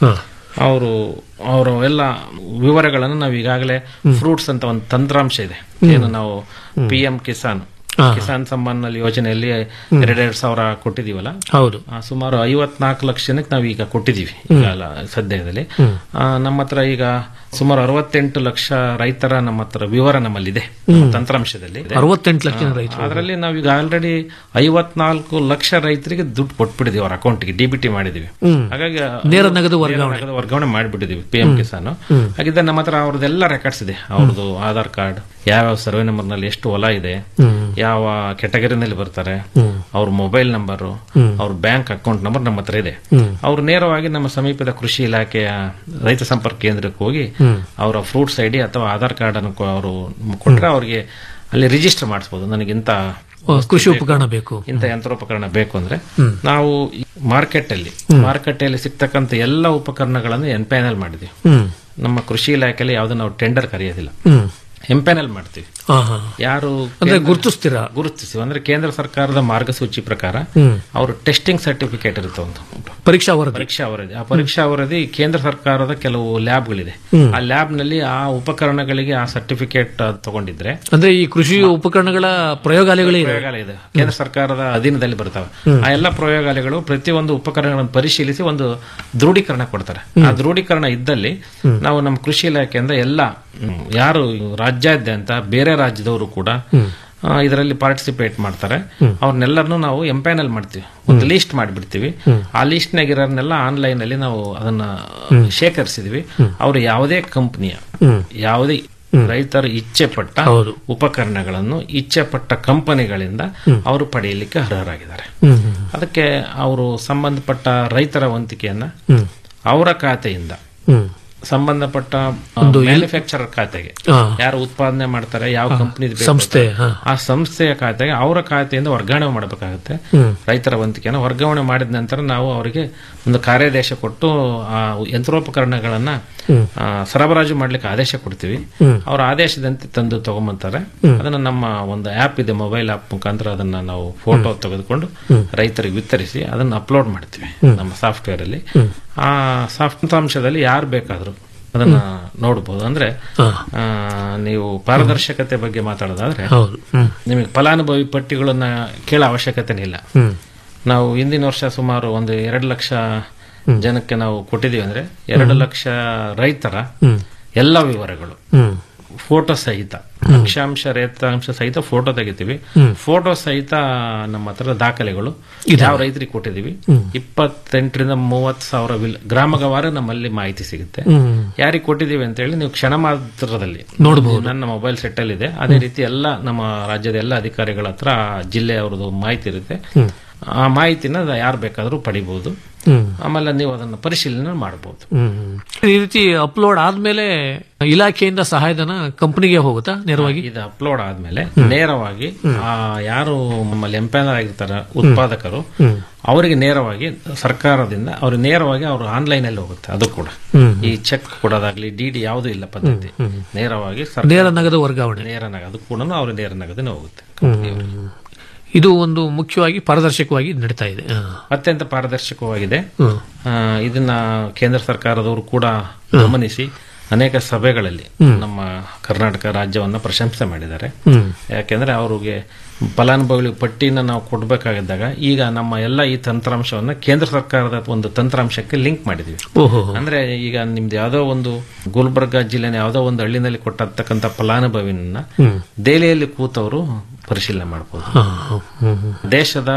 ಅವರು ಅವರ ಎಲ್ಲ ವಿವರಗಳನ್ನು ನಾವು ಈಗಾಗಲೇ ಫ್ರೂಟ್ಸ್ ಅಂತ ಒಂದು ತಂತ್ರಾಂಶ ಇದೆ ಏನು ನಾವು ಪಿ ಎಂ ಕಿಸಾನ್ ಕಿಸಾನ್ ಸಮ್ಮಾನ್ ನಲ್ಲಿ ಯೋಜನೆಯಲ್ಲಿ ಎರಡೆರಡು ಸಾವಿರ ಕೊಟ್ಟಿದೀವಲ್ಲ ಹೌದು ಆ, ಸುಮಾರು ಐವತ್ನಾಲ್ಕು ಲಕ್ಷ ಜನಕ್ಕೆ ನಾವು ಈಗ ಕೊಟ್ಟಿದ್ದೀವಿ ಈಗ ಅಲ್ಲ, ಸದ್ಯದಲ್ಲಿ ಆ, ನಮ್ಮ ಹತ್ರ ಈಗ ಸುಮಾರು ಅರವತ್ತೆಂಟು ಲಕ್ಷ ರೈತರ ನಮ್ಮ ಹತ್ರ ವಿವರ ನಮ್ಮಲ್ಲಿದೆ ನಮ್ಮ ತಂತ್ರಾಂಶದಲ್ಲಿ ಇದೆ. ಅರವತ್ತೆಂಟು ಲಕ್ಷ ಜನ ಆ, ರೈತರು. ಅದರಲ್ಲಿ ನಾವೀಗ ಆಲ್ರೆಡಿ ಐವತ್ನಾಲ್ಕು ಲಕ್ಷ ರೈತರಿಗೆ ದುಡ್ಡು ಕೊಟ್ಬಿಟ್ಟಿದೀವಿ ಅವ್ರ ಅಕೌಂಟ್ಗೆ ಡಿ ಬಿ ಟಿ ಮಾಡಿದೀವಿ ಹ್ಮ್. ಹಾಗಾಗಿ ನೇರ ನಗದು ನೇರ ವರ್ಗಾವಣೆ. ನಗದು ವರ್ಗಾವಣೆ ಮಾಡಿಬಿಟ್ಟಿದೀವಿ P M hmm. Kisan hmm. ಹಾಗಿದ್ದರೆ ನಮ್ಮ ಹತ್ರ ಅವ್ರದ್ದೆಲ್ಲ ರೆಕಾರ್ಡ್ಸ್ ಇದೆ ಅವ್ರದ್ದು ಆಧಾರ್ ಕಾರ್ಡ್ ಯಾವ್ಯಾವ ಸರ್ವೆ ನಂಬರ್ ನಲ್ಲಿ ಎಷ್ಟು ಹೊಲ ಇದೆ ಹ್ಮ್. ಯಾವ ಕೆಟಗರಿನಲ್ಲಿ ಬರ್ತಾರೆ ಹ್ಮ್. ಅವ್ರ ಮೊಬೈಲ್ ನಂಬರು ಹ್ಮ್. ಅವ್ರ ಬ್ಯಾಂಕ್ ಅಕೌಂಟ್ ನಂಬರ್ ನಮ್ಮ ಹತ್ರ ಇದೆ ಹ್ಮ್. ಅವ್ರು ನೇರವಾಗಿ ನಮ್ಮ ಸಮೀಪದ ಕೃಷಿ ಇಲಾಖೆಯ ರೈತ ಸಂಪರ್ಕ ಕೇಂದ್ರಕ್ಕೆ ಹೋಗಿ ಹ್ಮ್. ಅವರ ಫ್ರೂಟ್ಸ್ ಐಡಿ ಅಥವಾ ಆಧಾರ್ ಕಾರ್ಡ್ ಅನ್ನು ಕೊ- ಅವರು ಕೊಟ್ರೆ ಅವ್ರಿಗೆ ಅಲ್ಲಿ ರಿಜಿಸ್ಟರ್ ಮಾಡಿಸಬಹುದು ನನಗಿಂತ ಓ, ಕೃಷಿ ಉಪಕರಣ ಬೇಕು ಇಂಥ ಯಂತ್ರೋಪಕರಣ ಬೇಕು ಅಂದ್ರೆ ಹ್ಮ್. ನಾವು ಮಾರ್ಕೆಟ್ ಅಲ್ಲಿ ಹ್ಮ್. ಮಾರ್ಕೆಟ್ ಅಲ್ಲಿ ಸಿಗ್ತಕ್ಕಂಥ ಎಲ್ಲ ಉಪಕರಣಗಳನ್ನು ಎನ್ಪ್ಯಾನಲ್ ಮಾಡಿದ್ವಿ ಹ್ಮ್ ನಮ್ಮ ಕೃಷಿ ಇಲಾಖೆಯಲ್ಲಿ ಯಾವ್ದು ನಾವು ಟೆಂಡರ್ ಕರೆಯೋದಿಲ್ಲ ಹ್ಮ್ ಎಂಪ್ಯಾನಲ್ ಮಾಡ್ತೀವಿ ಹಾ ಹಾ ಯಾರು ಅಂದ್ರೆ ಕೇಂದ್ರ- ಗುರುತಿಸ್ತೀರಾ ಗುರುತಿಸ್ತೀವಿ ಅಂದ್ರೆ ಕೇಂದ್ರ ಸರ್ಕಾರದ ಮಾರ್ಗಸೂಚಿ ಪ್ರಕಾರ ಹ್ಮ್. ಅವರು ಟೆಸ್ಟಿಂಗ್ ಸರ್ಟಿಫಿಕೇಟ್ ಇರುತ್ತೆ ಒಂದು ಪರೀಕ್ಷಾ ವರದಿ ಪರೀಕ್ಷಾ ವರದಿ ಆ ಪರೀಕ್ಷಾ ವರದಿ ಕೇಂದ್ರ ಸರ್ಕಾರದ ಕೆಲವು ಲ್ಯಾಬ್ಗಳಿದೆ ಹ್ಮ್. ಆ ಲ್ಯಾಬ್ ನಲ್ಲಿ ಆ ಉಪಕರಣಗಳಿಗೆ ಆ ಸರ್ಟಿಫಿಕೇಟ್ ತಗೊಂಡಿದ್ರೆ ಅಂದ್ರೆ ಈ ಕೃಷಿ ಉಪಕರಣಗಳ ಪ್ರಯೋಗಾಲಯಗಳೇ ಇದೆ ಪ್ರಯೋಗಾಲಯ ಇದೆ ಕೇಂದ್ರ ಸರ್ಕಾರದ ಅಧೀನದಲ್ಲಿ ಬರ್ತವೆ ಹ್ಮ್. ಆ ಎಲ್ಲ ಪ್ರಯೋಗಾಲಯಗಳು ಪ್ರತಿಯೊಂದು ಉಪಕರಣಗಳನ್ನು ಪರಿಶೀಲಿಸಿ ಒಂದು ದೃಢೀಕರಣ ಕೊಡ್ತಾರೆ ಆ ದೃಢೀಕರಣ ಇದ್ದಲ್ಲಿ ನಾವು ನಮ್ಮ ಕೃಷಿ ಇಲಾಖೆಯಿಂದ ಎಲ್ಲ ಹ್ಮ್, ಯಾರು ರಾಜ್ಯಾದ್ಯಂತ ಬೇರೆ ರಾಜ್ಯದವರು ಕೂಡ ಆ, ಇದರಲ್ಲಿ ಪಾರ್ಟಿಸಿಪೇಟ್ ಮಾಡ್ತಾರೆ ಅವ್ರನ್ನೆಲ್ಲರನ್ನು ನಾವು ಎಂಪ್ಯಾನಲ್ ಮಾಡ್ತೀವಿ ಒಂದು ಲಿಸ್ಟ್ ಮಾಡಿಬಿಡ್ತೀವಿ ಆ ಲಿಸ್ಟ್ನಾಗ ಇರೋರ್ನೆಲ್ಲ ಆನ್ಲೈನ್ ಅಲ್ಲಿ ನಾವು ಅದನ್ನ ಶೇಖರಿಸಿದ್ವಿ ಅವರು ಯಾವುದೇ ಕಂಪನಿಯ ಹ್ಮ್. ಯಾವುದೇ ರೈತರು ಇಚ್ಛೆ ಪಟ್ಟ ಹೌದು. ಉಪಕರಣಗಳನ್ನು ಇಚ್ಛೆ ಪಟ್ಟ ಕಂಪನಿಗಳಿಂದ ಅವರು ಪಡೆಯಲಿಕ್ಕೆ ಅರ್ಹರಾಗಿದ್ದಾರೆ ಹ್ಮ್ ಹ್ಮ್ ಅದಕ್ಕೆ ಅವರು ಸಂಬಂಧಪಟ್ಟ ರೈತರ ವಂತಿಕೆಯನ್ನ ಹ್ಮ್ ಅವರ ಖಾತೆಯಿಂದ ಹ್ಮ್ ಸಂಬಂಧಪಟ್ಟ ಒಂದು ಎಲ್- ಮ್ಯಾನುಫ್ಯಾಕ್ಚರರ್ ಖಾತೆಗೆ ಹಾ. ಯಾರು ಉತ್ಪಾದನೆ ಮಾಡ್ತಾರೆ ಯಾವ ಹಾ. ಕಂಪನಿ ಸಂಸ್ಥೆ, ಹಾ. ಆ ಸಂಸ್ಥೆಯ ಖಾತೆಗೆ ಅವರ ಖಾತೆಯಿಂದ ವರ್ಗಾವಣೆ ಮಾಡಬೇಕಾಗುತ್ತೆ ಹ್ಮ್. ರೈತರ ವಂತಿಕೆಯನ್ನು ವರ್ಗಾವಣೆ ಮಾಡಿದ ನಂತರ ನಾವು ಅವರಿಗೆ ಒಂದು ಕಾರ್ಯಾದೇಶ ಕೊಟ್ಟು ಆ ಯಂತ್ರೋಪಕರಣಗಳನ್ನ ಹ್ಮ್. ಆ, ಸರಬರಾಜು ಮಾಡ್ಲಿಕ್ಕೆ ಆದೇಶ ಕೊಡ್ತೀವಿ ಹ್ಮ್. ಅವರ ಆದೇಶದಂತೆ ತಂದು ತಗೊಂಬಂತಾರೆ ಹ್ಮ್. ಅದನ್ನ ನಮ್ಮ ಒಂದು ಆಪ್ ಇದೆ ಮೊಬೈಲ್ ಆಪ್ ಮುಖಾಂತರ ಅದನ್ನ ನಾವು ಫೋಟೋ ತೆಗೆದುಕೊಂಡು ಹ್ಮ್. ರೈತರಿಗೆ ವಿತರಿಸಿ ಅದನ್ನ ಅಪ್ಲೋಡ್ ಮಾಡ್ತೀವಿ ಹ್ಮ್. ನಮ್ಮ ಸಾಫ್ಟ್ವೇರ್ ಅಲ್ಲಿ ಹ್ಮ್. ಆ ಸಾಫ್ಟಾಂಶದಲ್ಲಿ ಯಾರು ಬೇಕಾದರೂ ಅದನ್ನ ನೋಡಬಹುದು ಅಂದ್ರೆ ಹಾ. ಆ, ನೀವು ಪಾರದರ್ಶಕತೆ ಬಗ್ಗೆ ಮಾತಾಡೋದಾದ್ರೆ ಹೌದು ಹ್ಮ್ ನಿಮಗೆ ಫಲಾನುಭವಿ ಪಟ್ಟಿಗಳನ್ನ ಕೇಳೋ ಅವಶ್ಯಕತೆನೇ ಇಲ್ಲ ಹ್ಮ್ ನಾವು ಹಿಂದಿನ ವರ್ಷ ಸುಮಾರು ಒಂದು ಎರಡು ಲಕ್ಷ ಜನಕ್ಕೆ ನಾವು ಕೊಟ್ಟಿದ್ದೀವಿ ಅಂದ್ರೆ ಎರಡು ಲಕ್ಷ ರೈತರ ಹ್ಮ್. ಎಲ್ಲ ವಿವರಗಳು ಹ್ಮ್ ಫೋಟೋ ಸಹಿತ ಅಕ್ಷಾಂಶ ರೇತಾಂಶ ಸಹಿತ ಫೋಟೋ ತೆಗಿತೀವಿ ಹ್ಮ್. ಫೋಟೋ ಸಹಿತ ನಮ್ಮ ಹತ್ರ ದಾಖಲೆಗಳು ಇದೆ. ಯಾವ ರೈತರಿಗೆ ಕೊಟ್ಟಿದ್ದೀವಿ ಹ್ಮ್. ಇಪ್ಪತ್ತೆಂಟರಿಂದ ಮೂವತ್ತು ಸಾವಿರ ವಿಲ್ ಗ್ರಾಮಗವಾರ ನಮ್ಮಲ್ಲಿ ಮಾಹಿತಿ ಸಿಗುತ್ತೆ ಹ್ಮ್. ಯಾರಿಗೆ ಕೊಟ್ಟಿದ್ದೀವಿ ಅಂತ ಹೇಳಿ ನೀವು ಕ್ಷಣ ಮಾತ್ರದಲ್ಲಿ ನೋಡ್ಬೋದು. ನನ್ನ ಮೊಬೈಲ್ ಸೆಟ್ ಅಲ್ಲಿ ಇದೆ ಅದೇ ರೀತಿ ಎಲ್ಲ ನಮ್ಮ ರಾಜ್ಯದ ಎಲ್ಲ ಅಧಿಕಾರಿಗಳ ಹತ್ರ ಆ ಜಿಲ್ಲೆ ಅವ್ರದ್ದು ಮಾಹಿತಿ ಇರುತ್ತೆ ಹ್ಮ್. ಆ ಮಾಹಿತಿನ ಯಾರು ಬೇಕಾದರೂ ಪಡಿಬಹುದು ಹ್ಮ್. ಆಮೇಲೆ ನೀವು ಅದನ್ನು ಪರಿಶೀಲನೆ ಮಾಡಬಹುದು ಹ್ಮ್. ಈ ರೀತಿ ಅಪ್ಲೋಡ್ ಆದ್ಮೇಲೆ ಇಲಾಖೆಯಿಂದ ಸಹಾಯಧನ ಕಂಪನಿಗೆ ಹೋಗುತ್ತಾ ನೇರವಾಗಿ ಇದು ಅಪ್ಲೋಡ್ ಆದ್ಮೇಲೆ ನೇರವಾಗಿ ಆ ಯಾರು ನಮ್ಮಲ್ಲಿ ಎಂಪ್ಯಾನರ್ ಆಗಿರ್ತಾರ ಉತ್ಪಾದಕರು ಹ್ಮ್. ಅವರಿಗೆ ನೇರವಾಗಿ ಸರ್ಕಾರದಿಂದ ಅವ್ರು ನೇರವಾಗಿ ಅವರು ಆನ್ಲೈನ್ ಅಲ್ಲಿ ಹೋಗುತ್ತೆ ಅದು ಕೂಡ ಹ್ಮ್. ಈ ಚೆಕ್ ಕೊಡೋದಾಗ್ಲಿ ಡಿ ಡಿ ಯಾವುದು ಇಲ್ಲ ಪದ್ಧತಿ ಹ್ಮ್. ನೇರವಾಗಿ ಸರ್ಕಾರ- ನೇರ ನಗದು ವರ್ಗಾವಣೆ ನೇರ ನಗದು ಅದು ಕೂಡ ಅವ್ರ ನೇರ ನಗದಿನ ಹೋಗುತ್ತೆ ಹ್ಮ್. ಇದು ಒಂದು ಮುಖ್ಯವಾಗಿ ಪಾರದರ್ಶಕವಾಗಿ ನಡೀತಾ ಇದೆ ಹಾ. ಅತ್ಯಂತ ಪಾರದರ್ಶಕವಾಗಿದೆ ಹ್ಮ್. ಆ, ಇದನ್ನ ಕೇಂದ್ರ ಸರ್ಕಾರದವರು ಕೂಡ ಗಮನಿಸಿ ಅನೇಕ ಸಭೆಗಳಲ್ಲಿ ಹ್ಮ್. ನಮ್ಮ ಕರ್ನಾಟಕ ರಾಜ್ಯವನ್ನ ಪ್ರಶಂಸೆ ಮಾಡಿದ್ದಾರೆ ಹ್ಮ್. ಯಾಕೆಂದ್ರೆ ಅವ್ರಿಗೆ ಫಲಾನುಭವಿಗಳಿಗೆ ಪಟ್ಟಿನ ನಾವು ಕೊಡಬೇಕಾಗಿದ್ದಾಗ ಈಗ ನಮ್ಮ ಎಲ್ಲ ಈ ತಂತ್ರಾಂಶವನ್ನ ಕೇಂದ್ರ ಸರ್ಕಾರದ ಒಂದು ತಂತ್ರಾಂಶಕ್ಕೆ ಲಿಂಕ್ ಮಾಡಿದೀವಿ ಓಹೋ ಅಂದ್ರೆ ಈಗ ನಿಮ್ದು ಯಾವ್ದೋ ಒಂದು ಗುಲ್ಬರ್ಗ ಜಿಲ್ಲೆನ ಯಾವ್ದೋ ಒಂದು ಹಳ್ಳಿನಲ್ಲಿ ಕೊಟ್ಟಿರ್ತಕ್ಕಂಥ ಫಲಾನುಭವಿನ ಹ್ಮ್. ದೆಹಲಿಯಲ್ಲಿ ಕೂತವರು ಪರಿಶೀಲನೆ ಮಾಡಬಹುದು ಹಾ, ಹ್ಮ್, ಹ್ಮ್. ದೇಶದ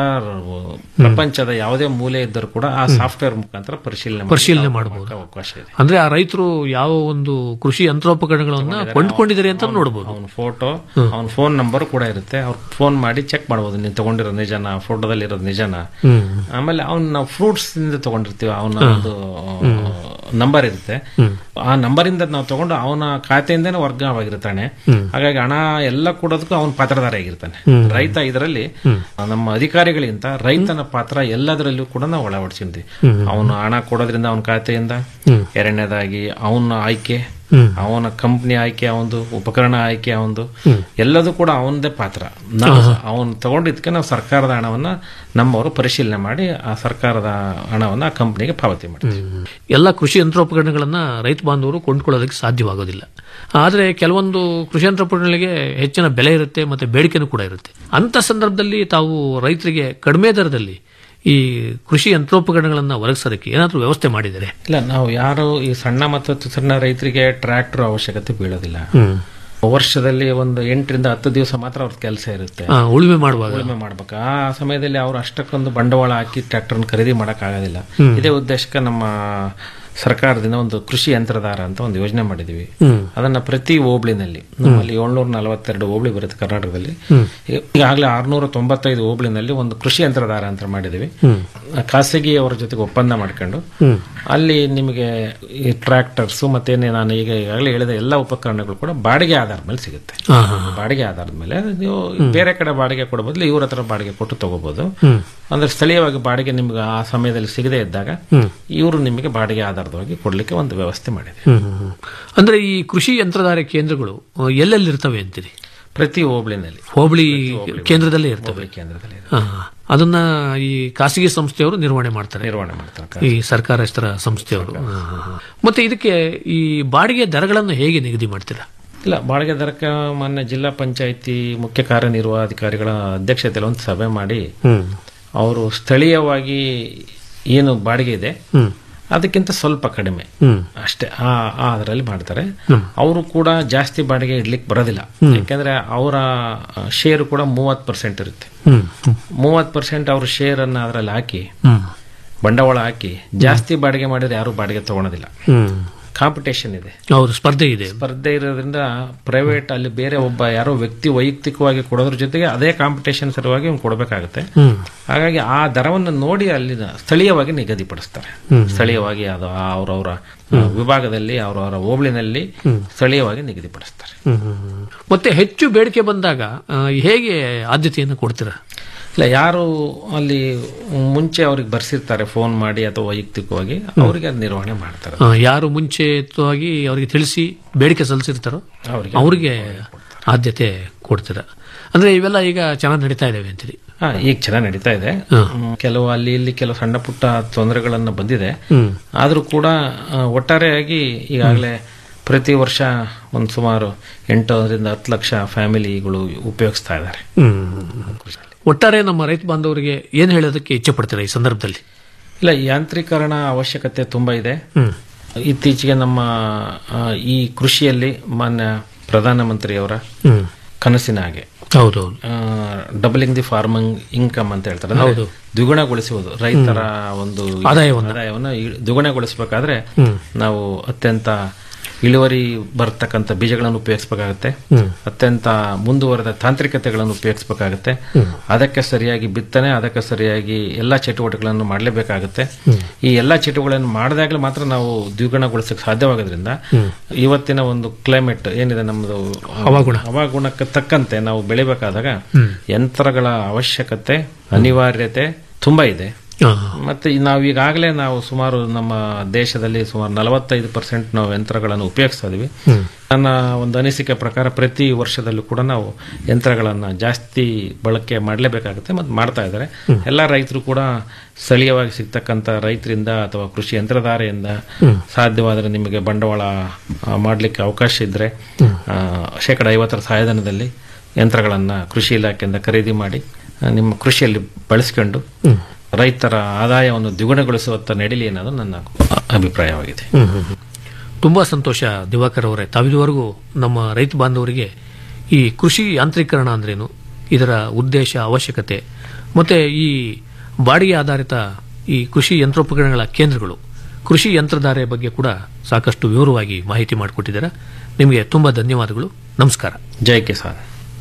ಪ್ರಪಂಚದ ಯಾವುದೇ ಮೂಲೆ ಇದ್ದರೂ ಕೂಡ ಆ ಸಾಫ್ಟ್ವೇರ್ ಮುಖಾಂತರ ಪರಿಶೀಲನೆ ಪರಿಶೀಲನೆ ಮಾಡಲಿಕ್ಕೆ ಮಾಡಬಹುದು ಅವಕಾಶ ಇದೆ ಅಂದ್ರೆ ಆ ರೈತರು ಯಾವ ಒಂದು ಕೃಷಿ ಯಂತ್ರೋಪಕರಣಗಳನ್ನ ಕೊಂಡ್ಕೊಂಡಿದ್ದಾರೆ ಅಂತ ನೋಡಬಹುದು ಅವನ ಫೋಟೋ ಅವನ ಫೋನ್ ನಂಬರ್ ಕೂಡ ಇರುತ್ತೆ ಅವ್ರು ಫೋನ್ ಮಾಡಿ ಚೆಕ್ ಮಾಡಬಹುದು ನೀನು ತಗೊಂಡಿರೋ ನಿಜನ ಫೋಟೋದಲ್ಲಿ ಇರೋದು ನಿಜನ ಹ್ಮ್. ಆಮೇಲೆ ಅವ್ನ ನಾವು ಫ್ರೂಟ್ಸ್ ಇಂದ ತಗೊಂಡಿರ್ತೀವಿ ಅವನ ಒಂದು ನಂಬರ್ ಇರುತ್ತೆ ಆ ನಂಬರ್ ಇಂದ ನಾವು ತಗೊಂಡು ಅವನ ಖಾತೆಯಿಂದನೇ ವರ್ಗವಾಗಿರ್ತಾನೆ ಹ್ಮ್. ಹಾಗಾಗಿ ಹಣ ಎಲ್ಲ ಕೊಡೋದಕ್ಕೂ ಅವನ ಪಾತ್ರಧಾರ ಆಗಿರ್ತಾನೆ ಹ್ಮ್. ರೈತ ಇದರಲ್ಲಿ ನಮ್ಮ ಅಧಿಕಾರಿಗಳಿಗಿಂತ ರೈತನ ಪಾತ್ರ ಎಲ್ಲದರಲ್ಲೂ ಕೂಡ ನಾವು ಅಳವಡಿಸಿದ್ವಿ ಹ್ಮ್. ಅವನು ಹಣ ಕೊಡೋದ್ರಿಂದ ಅವನ ಖಾತೆಯಿಂದ ಹ್ಮ್. ಎರಡನೇದಾಗಿ ಅವನ ಆಯ್ಕೆ ಹ್ಮ್. ಅವನ ಕಂಪ್ನಿ ಆಯ್ಕೆ ಅವಂದು ಉಪಕರಣ ಆಯ್ಕೆ ಅವಂದು ಎಲ್ಲದೂ ಕೂಡ ಅವನದೇ ಪಾತ್ರ ನಾವು ಆಹಾ. ಅವನು ತಗೊಂಡಿದ್ದಕ್ಕೆ ನಾವು ಸರ್ಕಾರದ ಹಣವನ್ನ ನಮ್ಮವರು ಪರಿಶೀಲನೆ ಮಾಡಿ ಆ ಸರ್ಕಾರದ ಹಣವನ್ನ ಆ ಕಂಪ್ನಿಗೆ ಪಾವತಿ ಮಾಡ್ತೀವಿ ಎಲ್ಲ ಕೃಷಿ ಯಂತ್ರೋಪಕರಣಗಳನ್ನ ರೈತ ಬಾಂಧವರು ಕೊಂಡ್ಕೊಳ್ಳೋದಕ್ಕೆ ಸಾಧ್ಯವಾಗೋದಿಲ್ಲ ಆದರೆ ಕೆಲವೊಂದು ಕೃಷಿ ಯಂತ್ರೋಪಕರಣಗಳಿಗೆ ಹೆಚ್ಚಿನ ಬೆಲೆ ಇರುತ್ತೆ ಮತ್ತೆ ಬೇಡಿಕೆನೂ ಕೂಡ ಇರುತ್ತೆ ಅಂತ ಸಂದರ್ಭದಲ್ಲಿ ತಾವು ರೈತರಿಗೆ ಕಡಿಮೆ ದರದಲ್ಲಿ ಈ ಕೃಷಿ ಯಂತ್ರೋಪಕರಣಗಳನ್ನ ಒದಗಿಸೋದಕ್ಕೆ ಏನಾದರೂ ವ್ಯವಸ್ಥೆ ಮಾಡಿದ್ದಾರೆ ಇಲ್ಲ ನಾವು ಯಾರು ಈ ಸಣ್ಣ ಮತ್ತು ಸಣ್ಣ ರೈತರಿಗೆ ಟ್ರ್ಯಾಕ್ಟರ್ ಅವಶ್ಯಕತೆ ಬೀಳೋದಿಲ್ಲ ಹ್ಮ್. ವರ್ಷದಲ್ಲಿ ಒಂದು ಎಂಟರಿಂದ ಹತ್ತು ದಿವಸ ಮಾತ್ರ ಅವ್ರ ಕೆಲಸ ಇರುತ್ತೆ ಆ, ಉಳುಮೆ ಮಾಡುವಾಗ ಉಳುಮೆ ಮಾಡ್ಬೇಕು ಆ ಸಮಯದಲ್ಲಿ ಅವ್ರು ಅಷ್ಟಕ್ಕೊಂದು ಬಂಡವಾಳ ಹಾಕಿ ಟ್ರ್ಯಾಕ್ಟರ್ ಖರೀದಿ ಮಾಡಕ್ ಆಗೋದಿಲ್ಲ ಹ್ಮ್. ಇದೇ ಉದ್ದೇಶಕ್ಕೆ ನಮ್ಮ ಸರ್ಕಾರದಿಂದ ಒಂದು ಕೃಷಿ ಯಂತ್ರಧಾರ ಅಂತ ಒಂದು ಯೋಜನೆ ಮಾಡಿದೀವಿ ಹ್ಮ್. ಅದನ್ನ ಪ್ರತಿ ಹೋಬಳಿನಲ್ಲಿ ನಮ್ಮಲ್ಲಿ ಏಳ್ನೂರ ನಲವತ್ತೆರಡು ಹೋಬಳಿ ಬರುತ್ತೆ ಕರ್ನಾಟಕದಲ್ಲಿ ಹ್ಮ್. ಈ- ಈಗಾಗಲೇ ಆರ್ನೂರ ತೊಂಬತ್ತೈದು ಹೋಬಳಿನಲ್ಲಿ ಒಂದು ಕೃಷಿ ಯಂತ್ರಧಾರ ಅಂತ ಮಾಡಿದೀವಿ ಹ್ಮ್. ಖಾಸಗಿ ಅವರ ಜೊತೆಗೆ ಒಪ್ಪಂದ ಮಾಡ್ಕೊಂಡು ಹ್ಮ್. ಅಲ್ಲಿ ನಿಮಗೆ ಈ ಟ್ರ್ಯಾಕ್ಟರ್ಸ್ ಮತ್ತೇನೆ ನಾನು ಈಗ ಈಗಾಗಲೇ ಹೇಳಿದ ಎಲ್ಲ ಉಪಕರಣಗಳು ಕೂಡ ಬಾಡಿಗೆ ಆಧಾರದ ಮೇಲೆ ಸಿಗುತ್ತೆ ಹಾ, ಹಾ, ಹಾ. ಬಾಡಿಗೆ ಆಧಾರದ ಮೇಲೆ ನೀವು ಬೇರೆ ಕಡೆ ಬಾಡಿಗೆ ಕೊಡೋ ಬದಲು ಇವ್ರ ಹತ್ರ ಬಾಡಿಗೆ ಕೊಟ್ಟು ತಗೋಬಹುದು ಹ್ಮ್. ಅಂದ್ರೆ ಸ್ಥಳೀಯವಾಗಿ ಬಾಡಿಗೆ ನಿಮ್ಗೆ ಆ ಸಮಯದಲ್ಲಿ ಸಿಗದೇ ಇದ್ದಾಗ ಹ್ಮ್. ಇವರು ನಿಮಗೆ ಬಾಡಿಗೆ ಆಧಾರವಾಗಿ ಕೊಡ್ಲಿಕ್ಕೆ ಒಂದು ವ್ಯವಸ್ಥೆ ಮಾಡಿದೆ ಹ್ಮ್, ಹ್ಮ್, ಹ್ಮ್. ಅಂದ್ರೆ ಈ ಕೃಷಿ ಯಂತ್ರಧಾರೆ ಕೇಂದ್ರಗಳು ಆ, ಎಲ್ಲೆಲ್ಲಿ ಇರ್ತವೆ ಅಂತೀರಿ ಪ್ರತಿ ಹೋಬಳಿನಲ್ಲಿ ಹೋಬಳಿ ಕೇಂದ್ರದಲ್ಲೇ ಇರ್ತವೆ ಹೋಬಳಿ ಕೇಂದ್ರದಲ್ಲಿ ಹಾ, ಅದನ್ನ ಈ ಖಾಸಗಿ ಸಂಸ್ಥೆಯವರು ನಿರ್ವಹಣೆ ಮಾಡ್ತಾರೆ ನಿರ್ವಹಣೆ ಮಾಡ್ತಾರೆ ಈ ಸರ್ಕಾರೇತರ ಸಂಸ್ಥೆಯವರು ಹಾ, ಹಾ, ಹಾ. ಮತ್ತೆ ಇದಕ್ಕೆ ಈ ಬಾಡಿಗೆ ದರಗಳನ್ನು ಹೇಗೆ ನಿಗದಿ ಮಾಡ್ತೀರಾ ಇಲ್ಲ ಬಾಡಿಗೆ ದರಕ್ಕೆ ಮೊನ್ನೆ ಜಿಲ್ಲಾ ಪಂಚಾಯಿತಿ ಮುಖ್ಯ ಕಾರ್ಯನಿರ್ವಹಣಾಧಿಕಾರಿಗಳ ಅಧ್ಯಕ್ಷತೆಯಲ್ಲಿ ಒಂದು ಸಭೆ ಮಾಡಿ ಹ್ಮ್ ಅವರು ಸ್ಥಳೀಯವಾಗಿ ಏನು ಬಾಡಿಗೆ ಇದೆ ಹ್ಮ್ ಅದಕ್ಕಿಂತ ಸ್ವಲ್ಪ ಕಡಿಮೆ ಹ್ಮ್ ಅಷ್ಟೇ ಆ ಆ ಅದರಲ್ಲಿ ಮಾಡ್ತಾರೆ ಹ್ಮ್. ಅವರು ಕೂಡ ಜಾಸ್ತಿ ಬಾಡಿಗೆ ಇಡ್ಲಿಕ್ಕೆ ಬರೋದಿಲ್ಲ ಹ್ಮ್. ಯಾಕೆಂದ್ರೆ ಅವರ ಶೇರ್ ಕೂಡ ಮೂವತ್ತು ಪರ್ಸೆಂಟ್ ಇರುತ್ತೆ ಹ್ಮ್ ಹ್ಮ್ ಮೂವತ್ತು ಪರ್ಸೆಂಟ್ ಅವ್ರ ಶೇರ್ ಅನ್ನ ಅದರಲ್ಲಿ ಹಾಕಿ ಹ್ಮ್ ಬಂಡವಾಳ ಹಾಕಿ ಜಾಸ್ತಿ ಬಾಡಿಗೆ ಮಾಡಿದ್ರೆ ಯಾರು ಬಾಡಿಗೆ ತಗೊಳೋದಿಲ್ಲ ಹ್ಮ್ ಕಾಂಪಿಟೇಷನ್ ಇದೆ ಹೌದು ಸ್ಪರ್ಧೆ ಇದೆ ಸ್ಪರ್ಧೆ ಇರೋದ್ರಿಂದ ಪ್ರೈವೇಟ್ ಅಲ್ಲಿ ಬೇರೆ ಒಬ್ಬ ಯಾರೋ ವ್ಯಕ್ತಿ ವೈಯಕ್ತಿಕವಾಗಿ ಕೊಡೋದ್ರ ಜೊತೆಗೆ ಅದೇ ಕಾಂಪಿಟೇಷನ್ ಸಲುವಾಗಿ ಅವ್ನು ಕೊಡಬೇಕಾಗುತ್ತೆ ಹ್ಮ್ ಹಾಗಾಗಿ ಆ ದರವನ್ನು ನೋಡಿ ಅಲ್ಲಿನ ಸ್ಥಳೀಯವಾಗಿ ನಿಗದಿಪಡಿಸ್ತಾರೆ ಹ್ಮ್. ಸ್ಥಳೀಯವಾಗಿ ಅದು ಅವರವರ ವಿಭಾಗದಲ್ಲಿ ಅವರವರ ಹೋಬಳಿನಲ್ಲಿ ಹ್ಮ್. ಸ್ಥಳೀಯವಾಗಿ ನಿಗದಿಪಡಿಸ್ತಾರೆ ಹ್ಮ್, ಹ್ಮ್, ಹ್ಮ್. ಮತ್ತೆ ಹೆಚ್ಚು ಬೇಡಿಕೆ ಬಂದಾಗ ಆ, ಹೇಗೆ ಆದ್ಯತೆಯನ್ನು ಕೊಡ್ತೀರಾ ಇಲ್ಲ ಯಾರು ಅಲ್ಲಿ ಮುಂಚೆ ಅವ್ರಿಗೆ ಬರ್ಸಿರ್ತಾರೆ ಫೋನ್ ಮಾಡಿ ಅಥವಾ ವೈಯಕ್ತಿಕವಾಗಿ ಅವರಿಗೆ ಅದು ನಿರ್ವಹಣೆ ಮಾಡ್ತಾರೆ ಆ, ಯಾರು ಮುಂಚಿತವಾಗಿ ಅವರಿಗೆ ತಿಳಿಸಿ ಬೇಡಿಕೆ ಸಲ್ಲಿಸಿರ್ತಾರೋ ಅವ್ರಿಗೆ ಅವರಿಗೆ ಆದ್ಯತೆ ಕೊಡ್ತೀರಾ ಅಂದ್ರೆ ಇವೆಲ್ಲ ಈಗ ಚೆನ್ನಾಗಿ ನಡೀತಾ ಇದಾವೆ ಅಂತೀರಿ ಹಾ ಈಗ ಚೆನ್ನಾಗಿ ನಡೀತಾ ಇದೆ ಹಾ. ಹ್ಮ್, ಕೆಲವು ಅಲ್ಲಿ ಇಲ್ಲಿ ಕೆಲವು ಸಣ್ಣ ಪುಟ್ಟ ತೊಂದರೆಗಳನ್ನ ಬಂದಿದೆ ಹ್ಮ್. ಆದ್ರೂ ಕೂಡ ಆ, ಒಟ್ಟಾರೆಯಾಗಿ ಈಗಾಗಲೇ ಪ್ರತಿ ವರ್ಷ ಒಂದು ಸುಮಾರು ಎಂಟರಿಂದ ಹತ್ತು ಲಕ್ಷ ಫ್ಯಾಮಿಲಿಗಳು ಉಪಯೋಗಿಸ್ತಾ ಇದ್ದಾರೆ ಹ್ಮ್ ಒಟ್ಟಾರೆ ನಮ್ಮ ರೈತ ಬಾಂಧವರಿಗೆ ಏನ್ ಹೇಳೋದಕ್ಕೆ ಇಚ್ಛೆ ಪಡ್ತೀರಾ ಈ ಸಂದರ್ಭದಲ್ಲಿ ಇಲ್ಲ ಯಾಂತ್ರೀಕರಣ ಅವಶ್ಯಕತೆ ತುಂಬಾ ಇದೆ ಹ್ಮ್ ಇತ್ತೀಚೆಗೆ ನಮ್ಮ ಆ, ಈ ಕೃಷಿಯಲ್ಲಿ ಮಾನ್ಯ ಪ್ರಧಾನಮಂತ್ರಿಯವರ ಹ್ಮ್ ಕನಸಿನ ಹಾಗೆ ಹೌದೌದು ಡಬಲಿಂಗ್ ದಿ ಫಾರ್ಮಿಂಗ್ ಇನ್ಕಮ್ ಅಂತ ಹೇಳ್ತಾರೆ ಅಂದ್ರೆ ಹೌದು. ದ್ವಿಗುಣಗೊಳಿಸುವುದು ರೈತರ ಒಂದು ಆದಾಯವನ್ನ. ಆದಾಯವನ್ನ ಇ- ದ್ವಿಗುಣಗೊಳಿಸಬೇಕಾದ್ರೆ ಹ್ಮ್. ನಾವು ಅತ್ಯಂತ ಇಳುವರಿ ಬರ್ತಕ್ಕಂಥ ಬೀಜಗಳನ್ನು ಉಪಯೋಗಿಸಬೇಕಾಗುತ್ತೆ ಹ್ಮ್. ಅತ್ಯಂತ ಮುಂದುವರೆದ ತಾಂತ್ರಿಕತೆಗಳನ್ನು ಉಪಯೋಗಿಸಬೇಕಾಗುತ್ತೆ ಹ್ಮ್. ಅದಕ್ಕೆ ಸರಿಯಾಗಿ ಬಿತ್ತನೆ ಅದಕ್ಕೆ ಸರಿಯಾಗಿ ಎಲ್ಲಾ ಚಟುವಟಿಕೆಗಳನ್ನು ಮಾಡಲೇಬೇಕಾಗುತ್ತೆ ಹ್ಮ್. ಈ ಎಲ್ಲಾ ಚಟುವಟಿಕೆಗಳನ್ನು ಮಾಡಿದಾಗಲೇ ಮಾತ್ರ ನಾವು ದ್ವಿಗುಣಗೊಳಿಸಕ್ಕೆ ಸಾಧ್ಯವಾಗೋದ್ರಿಂದ ಹ್ಮ್. ಇವತ್ತಿನ ಒಂದು ಕ್ಲೈಮೇಟ್ ಏನಿದೆ ನಮ್ಮದು ಹವಾಗುಣ. ಹವಾಗುಣಕ್ಕೆ ತಕ್ಕಂತೆ ನಾವು ಬೆಳಿಬೇಕಾದಾಗ ಹ್ಮ್. ಯಂತ್ರಗಳ ಅವಶ್ಯಕತೆ ಅನಿವಾರ್ಯತೆ ತುಂಬಾ ಇದೆ ಆ, ಮತ್ತೆ ಈ ನಾವು ಈಗಾಗಲೇ ನಾವು ಸುಮಾರು ನಮ್ಮ ದೇಶದಲ್ಲಿ ಸುಮಾರು ನಲವತ್ತೈದು ಪರ್ಸೆಂಟ್ ನಾವು ಯಂತ್ರಗಳನ್ನು ಉಪಯೋಗಿಸ್ತಾ ಇದೀವಿ ಹ್ಮ್. ನನ್ನ ಒಂದು ಅನಿಸಿಕೆ ಪ್ರಕಾರ ಪ್ರತಿ ವರ್ಷದಲ್ಲೂ ಕೂಡ ನಾವು ಯಂತ್ರಗಳನ್ನ ಜಾಸ್ತಿ ಬಳಕೆ ಮಾಡಲೇಬೇಕಾಗುತ್ತೆ ಮತ್ತು ಮಾಡ್ತಾ ಇದ್ದಾರೆ ಎಲ್ಲ ರೈತರು ಕೂಡ ಸ್ಥಳೀಯವಾಗಿ ಸಿಗ್ತಕ್ಕಂಥ ರೈತರಿಂದ ಅಥವಾ ಕೃಷಿ ಯಂತ್ರಧಾರೆಯಿಂದ ಹ್ಮ್. ಸಾಧ್ಯವಾದರೆ ನಿಮಗೆ ಬಂಡವಾಳ ಆ, ಮಾಡ್ಲಿಕ್ಕೆ ಅವಕಾಶ ಇದ್ರೆ ಆ, ಶೇಕಡ ಐವತ್ತರ ಸಹಾಯಧನದಲ್ಲಿ ಯಂತ್ರಗಳನ್ನ ಕೃಷಿ ಇಲಾಖೆಯಿಂದ ಖರೀದಿ ಮಾಡಿ ಆ, ನಿಮ್ಮ ಕೃಷಿಯಲ್ಲಿ ಬಳಸ್ಕೊಂಡು ಹ್ಮ್. ರೈತರ ಆದಾಯವನ್ನು ದ್ವಿಗುಣಗೊಳಿಸುವತ್ತ ನಡೀಲಿ ಅನ್ನೋದು ನನ್ನ ಅಭಿಪ್ರಾಯವಾಗಿದೆ ಹ್ಮ್, ಹ್ಮ್, ಹ್ಮ್. ತುಂಬಾ ಸಂತೋಷ ದಿವಾಕರ್ ಅವರೇ ತಾವಿದುವರೆಗೂ ನಮ್ಮ ರೈತ ಬಾಂಧವರಿಗೆ ಈ ಕೃಷಿ ಯಾಂತ್ರೀಕರಣ ಅಂದ್ರೇನು ಇದರ ಉದ್ದೇಶ ಅವಶ್ಯಕತೆ ಮತ್ತೆ ಈ ಬಾಡಿಗೆ ಆಧಾರಿತ ಈ ಕೃಷಿ ಯಂತ್ರೋಪಕರಣಗಳ ಕೇಂದ್ರಗಳು ಕೃಷಿ ಯಂತ್ರಧಾರೆ ಬಗ್ಗೆ ಕೂಡ ಸಾಕಷ್ಟು ವಿವರವಾಗಿ ಮಾಹಿತಿ ಮಾಡಿಕೊಟ್ಟಿದ್ದಾರೆ ನಿಮಗೆ ತುಂಬಾ ಧನ್ಯವಾದಗಳು ನಮಸ್ಕಾರ ಜೈ ಕಿಸಾನ್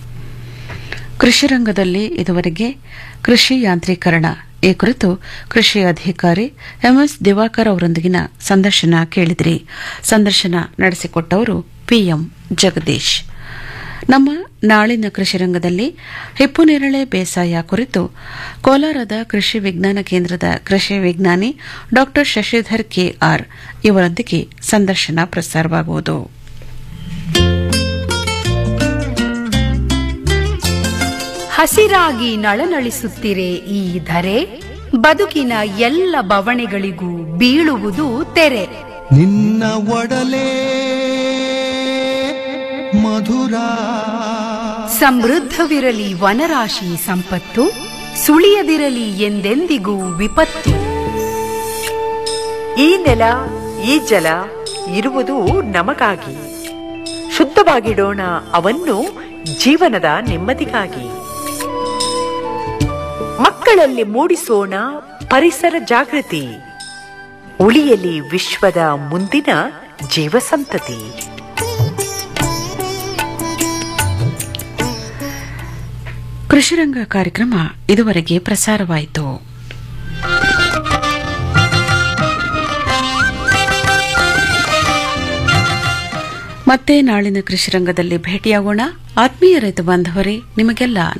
ಕೃಷಿ ರಂಗದಲ್ಲಿ ಇದುವರೆಗೆ ಕೃಷಿ ಯಾಂತ್ರೀಕರಣ ಈ ಕುರಿತು ಕೃಷಿ ಅಧಿಕಾರಿ ಎಂಎಸ್ ದಿವಾಕರ್ ಅವರೊಂದಿಗಿನ ಸಂದರ್ಶನ ಕೇಳಿದಿರಿ ಸಂದರ್ಶನ ನಡೆಸಿಕೊಟ್ಟವರು ಪಿಎಂ ಜಗದೀಶ್ ನಮ್ಮ ನಾಳಿನ ಕೃಷಿ ರಂಗದಲ್ಲಿ ಹಿಪ್ಪುನೇರಳೆ ಬೇಸಾಯ ಕುರಿತು ಕೋಲಾರದ ಕೃಷಿ ವಿಜ್ಞಾನ ಕೇಂದ್ರದ ಕೃಷಿ ವಿಜ್ಞಾನಿ ಡಾ ಶಶಿಧರ್ ಕೆಆರ್ ಇವರೊಂದಿಗೆ ಸಂದರ್ಶನ ಪ್ರಸಾರವಾಗುವುದು ಹಸಿರಾಗಿ ನಳನಳಿಸುತ್ತಿರೆ ಈ ಧರೆ ಬದುಕಿನ ಎಲ್ಲ ಬವಣೆಗಳಿಗೂ ಬೀಳುವುದು ತೆರೆ ನಿನ್ನ ಒಡಲೇ ಮಧುರ ಸಮೃದ್ಧವಿರಲಿ ವನರಾಶಿ ಸಂಪತ್ತು ಸುಳಿಯದಿರಲಿ ಎಂದೆಂದಿಗೂ ವಿಪತ್ತು ಈ ನೆಲ ಈ ಜಲ ಇರುವುದು ನಮಗಾಗಿ ಶುದ್ಧವಾಗಿಡೋಣ ಅವನ್ನು ಜೀವನದ ನೆಮ್ಮದಿಗಾಗಿ ಮಕ್ಕಳಲ್ಲಿ ಮೂಡಿಸೋಣ ಪರಿಸರ ಜಾಗೃತಿ ಉಳಿಯಲಿ ವಿಶ್ವದ ಮುಂದಿನ ಜೀವಸಂತತಿ ಕೃಷಿರಂಗ ಕಾರ್ಯಕ್ರಮ ಇದುವರೆಗೆ ಪ್ರಸಾರವಾಯಿತು ಮತ್ತೆ ನಾಳಿನ ಕೃಷಿರಂಗದಲ್ಲಿ ಭೇಟಿಯಾಗೋಣ ಆತ್ಮೀಯ ರೈತ ಬಾಂಧವರೇ ನಿಮಗೆಲ್ಲ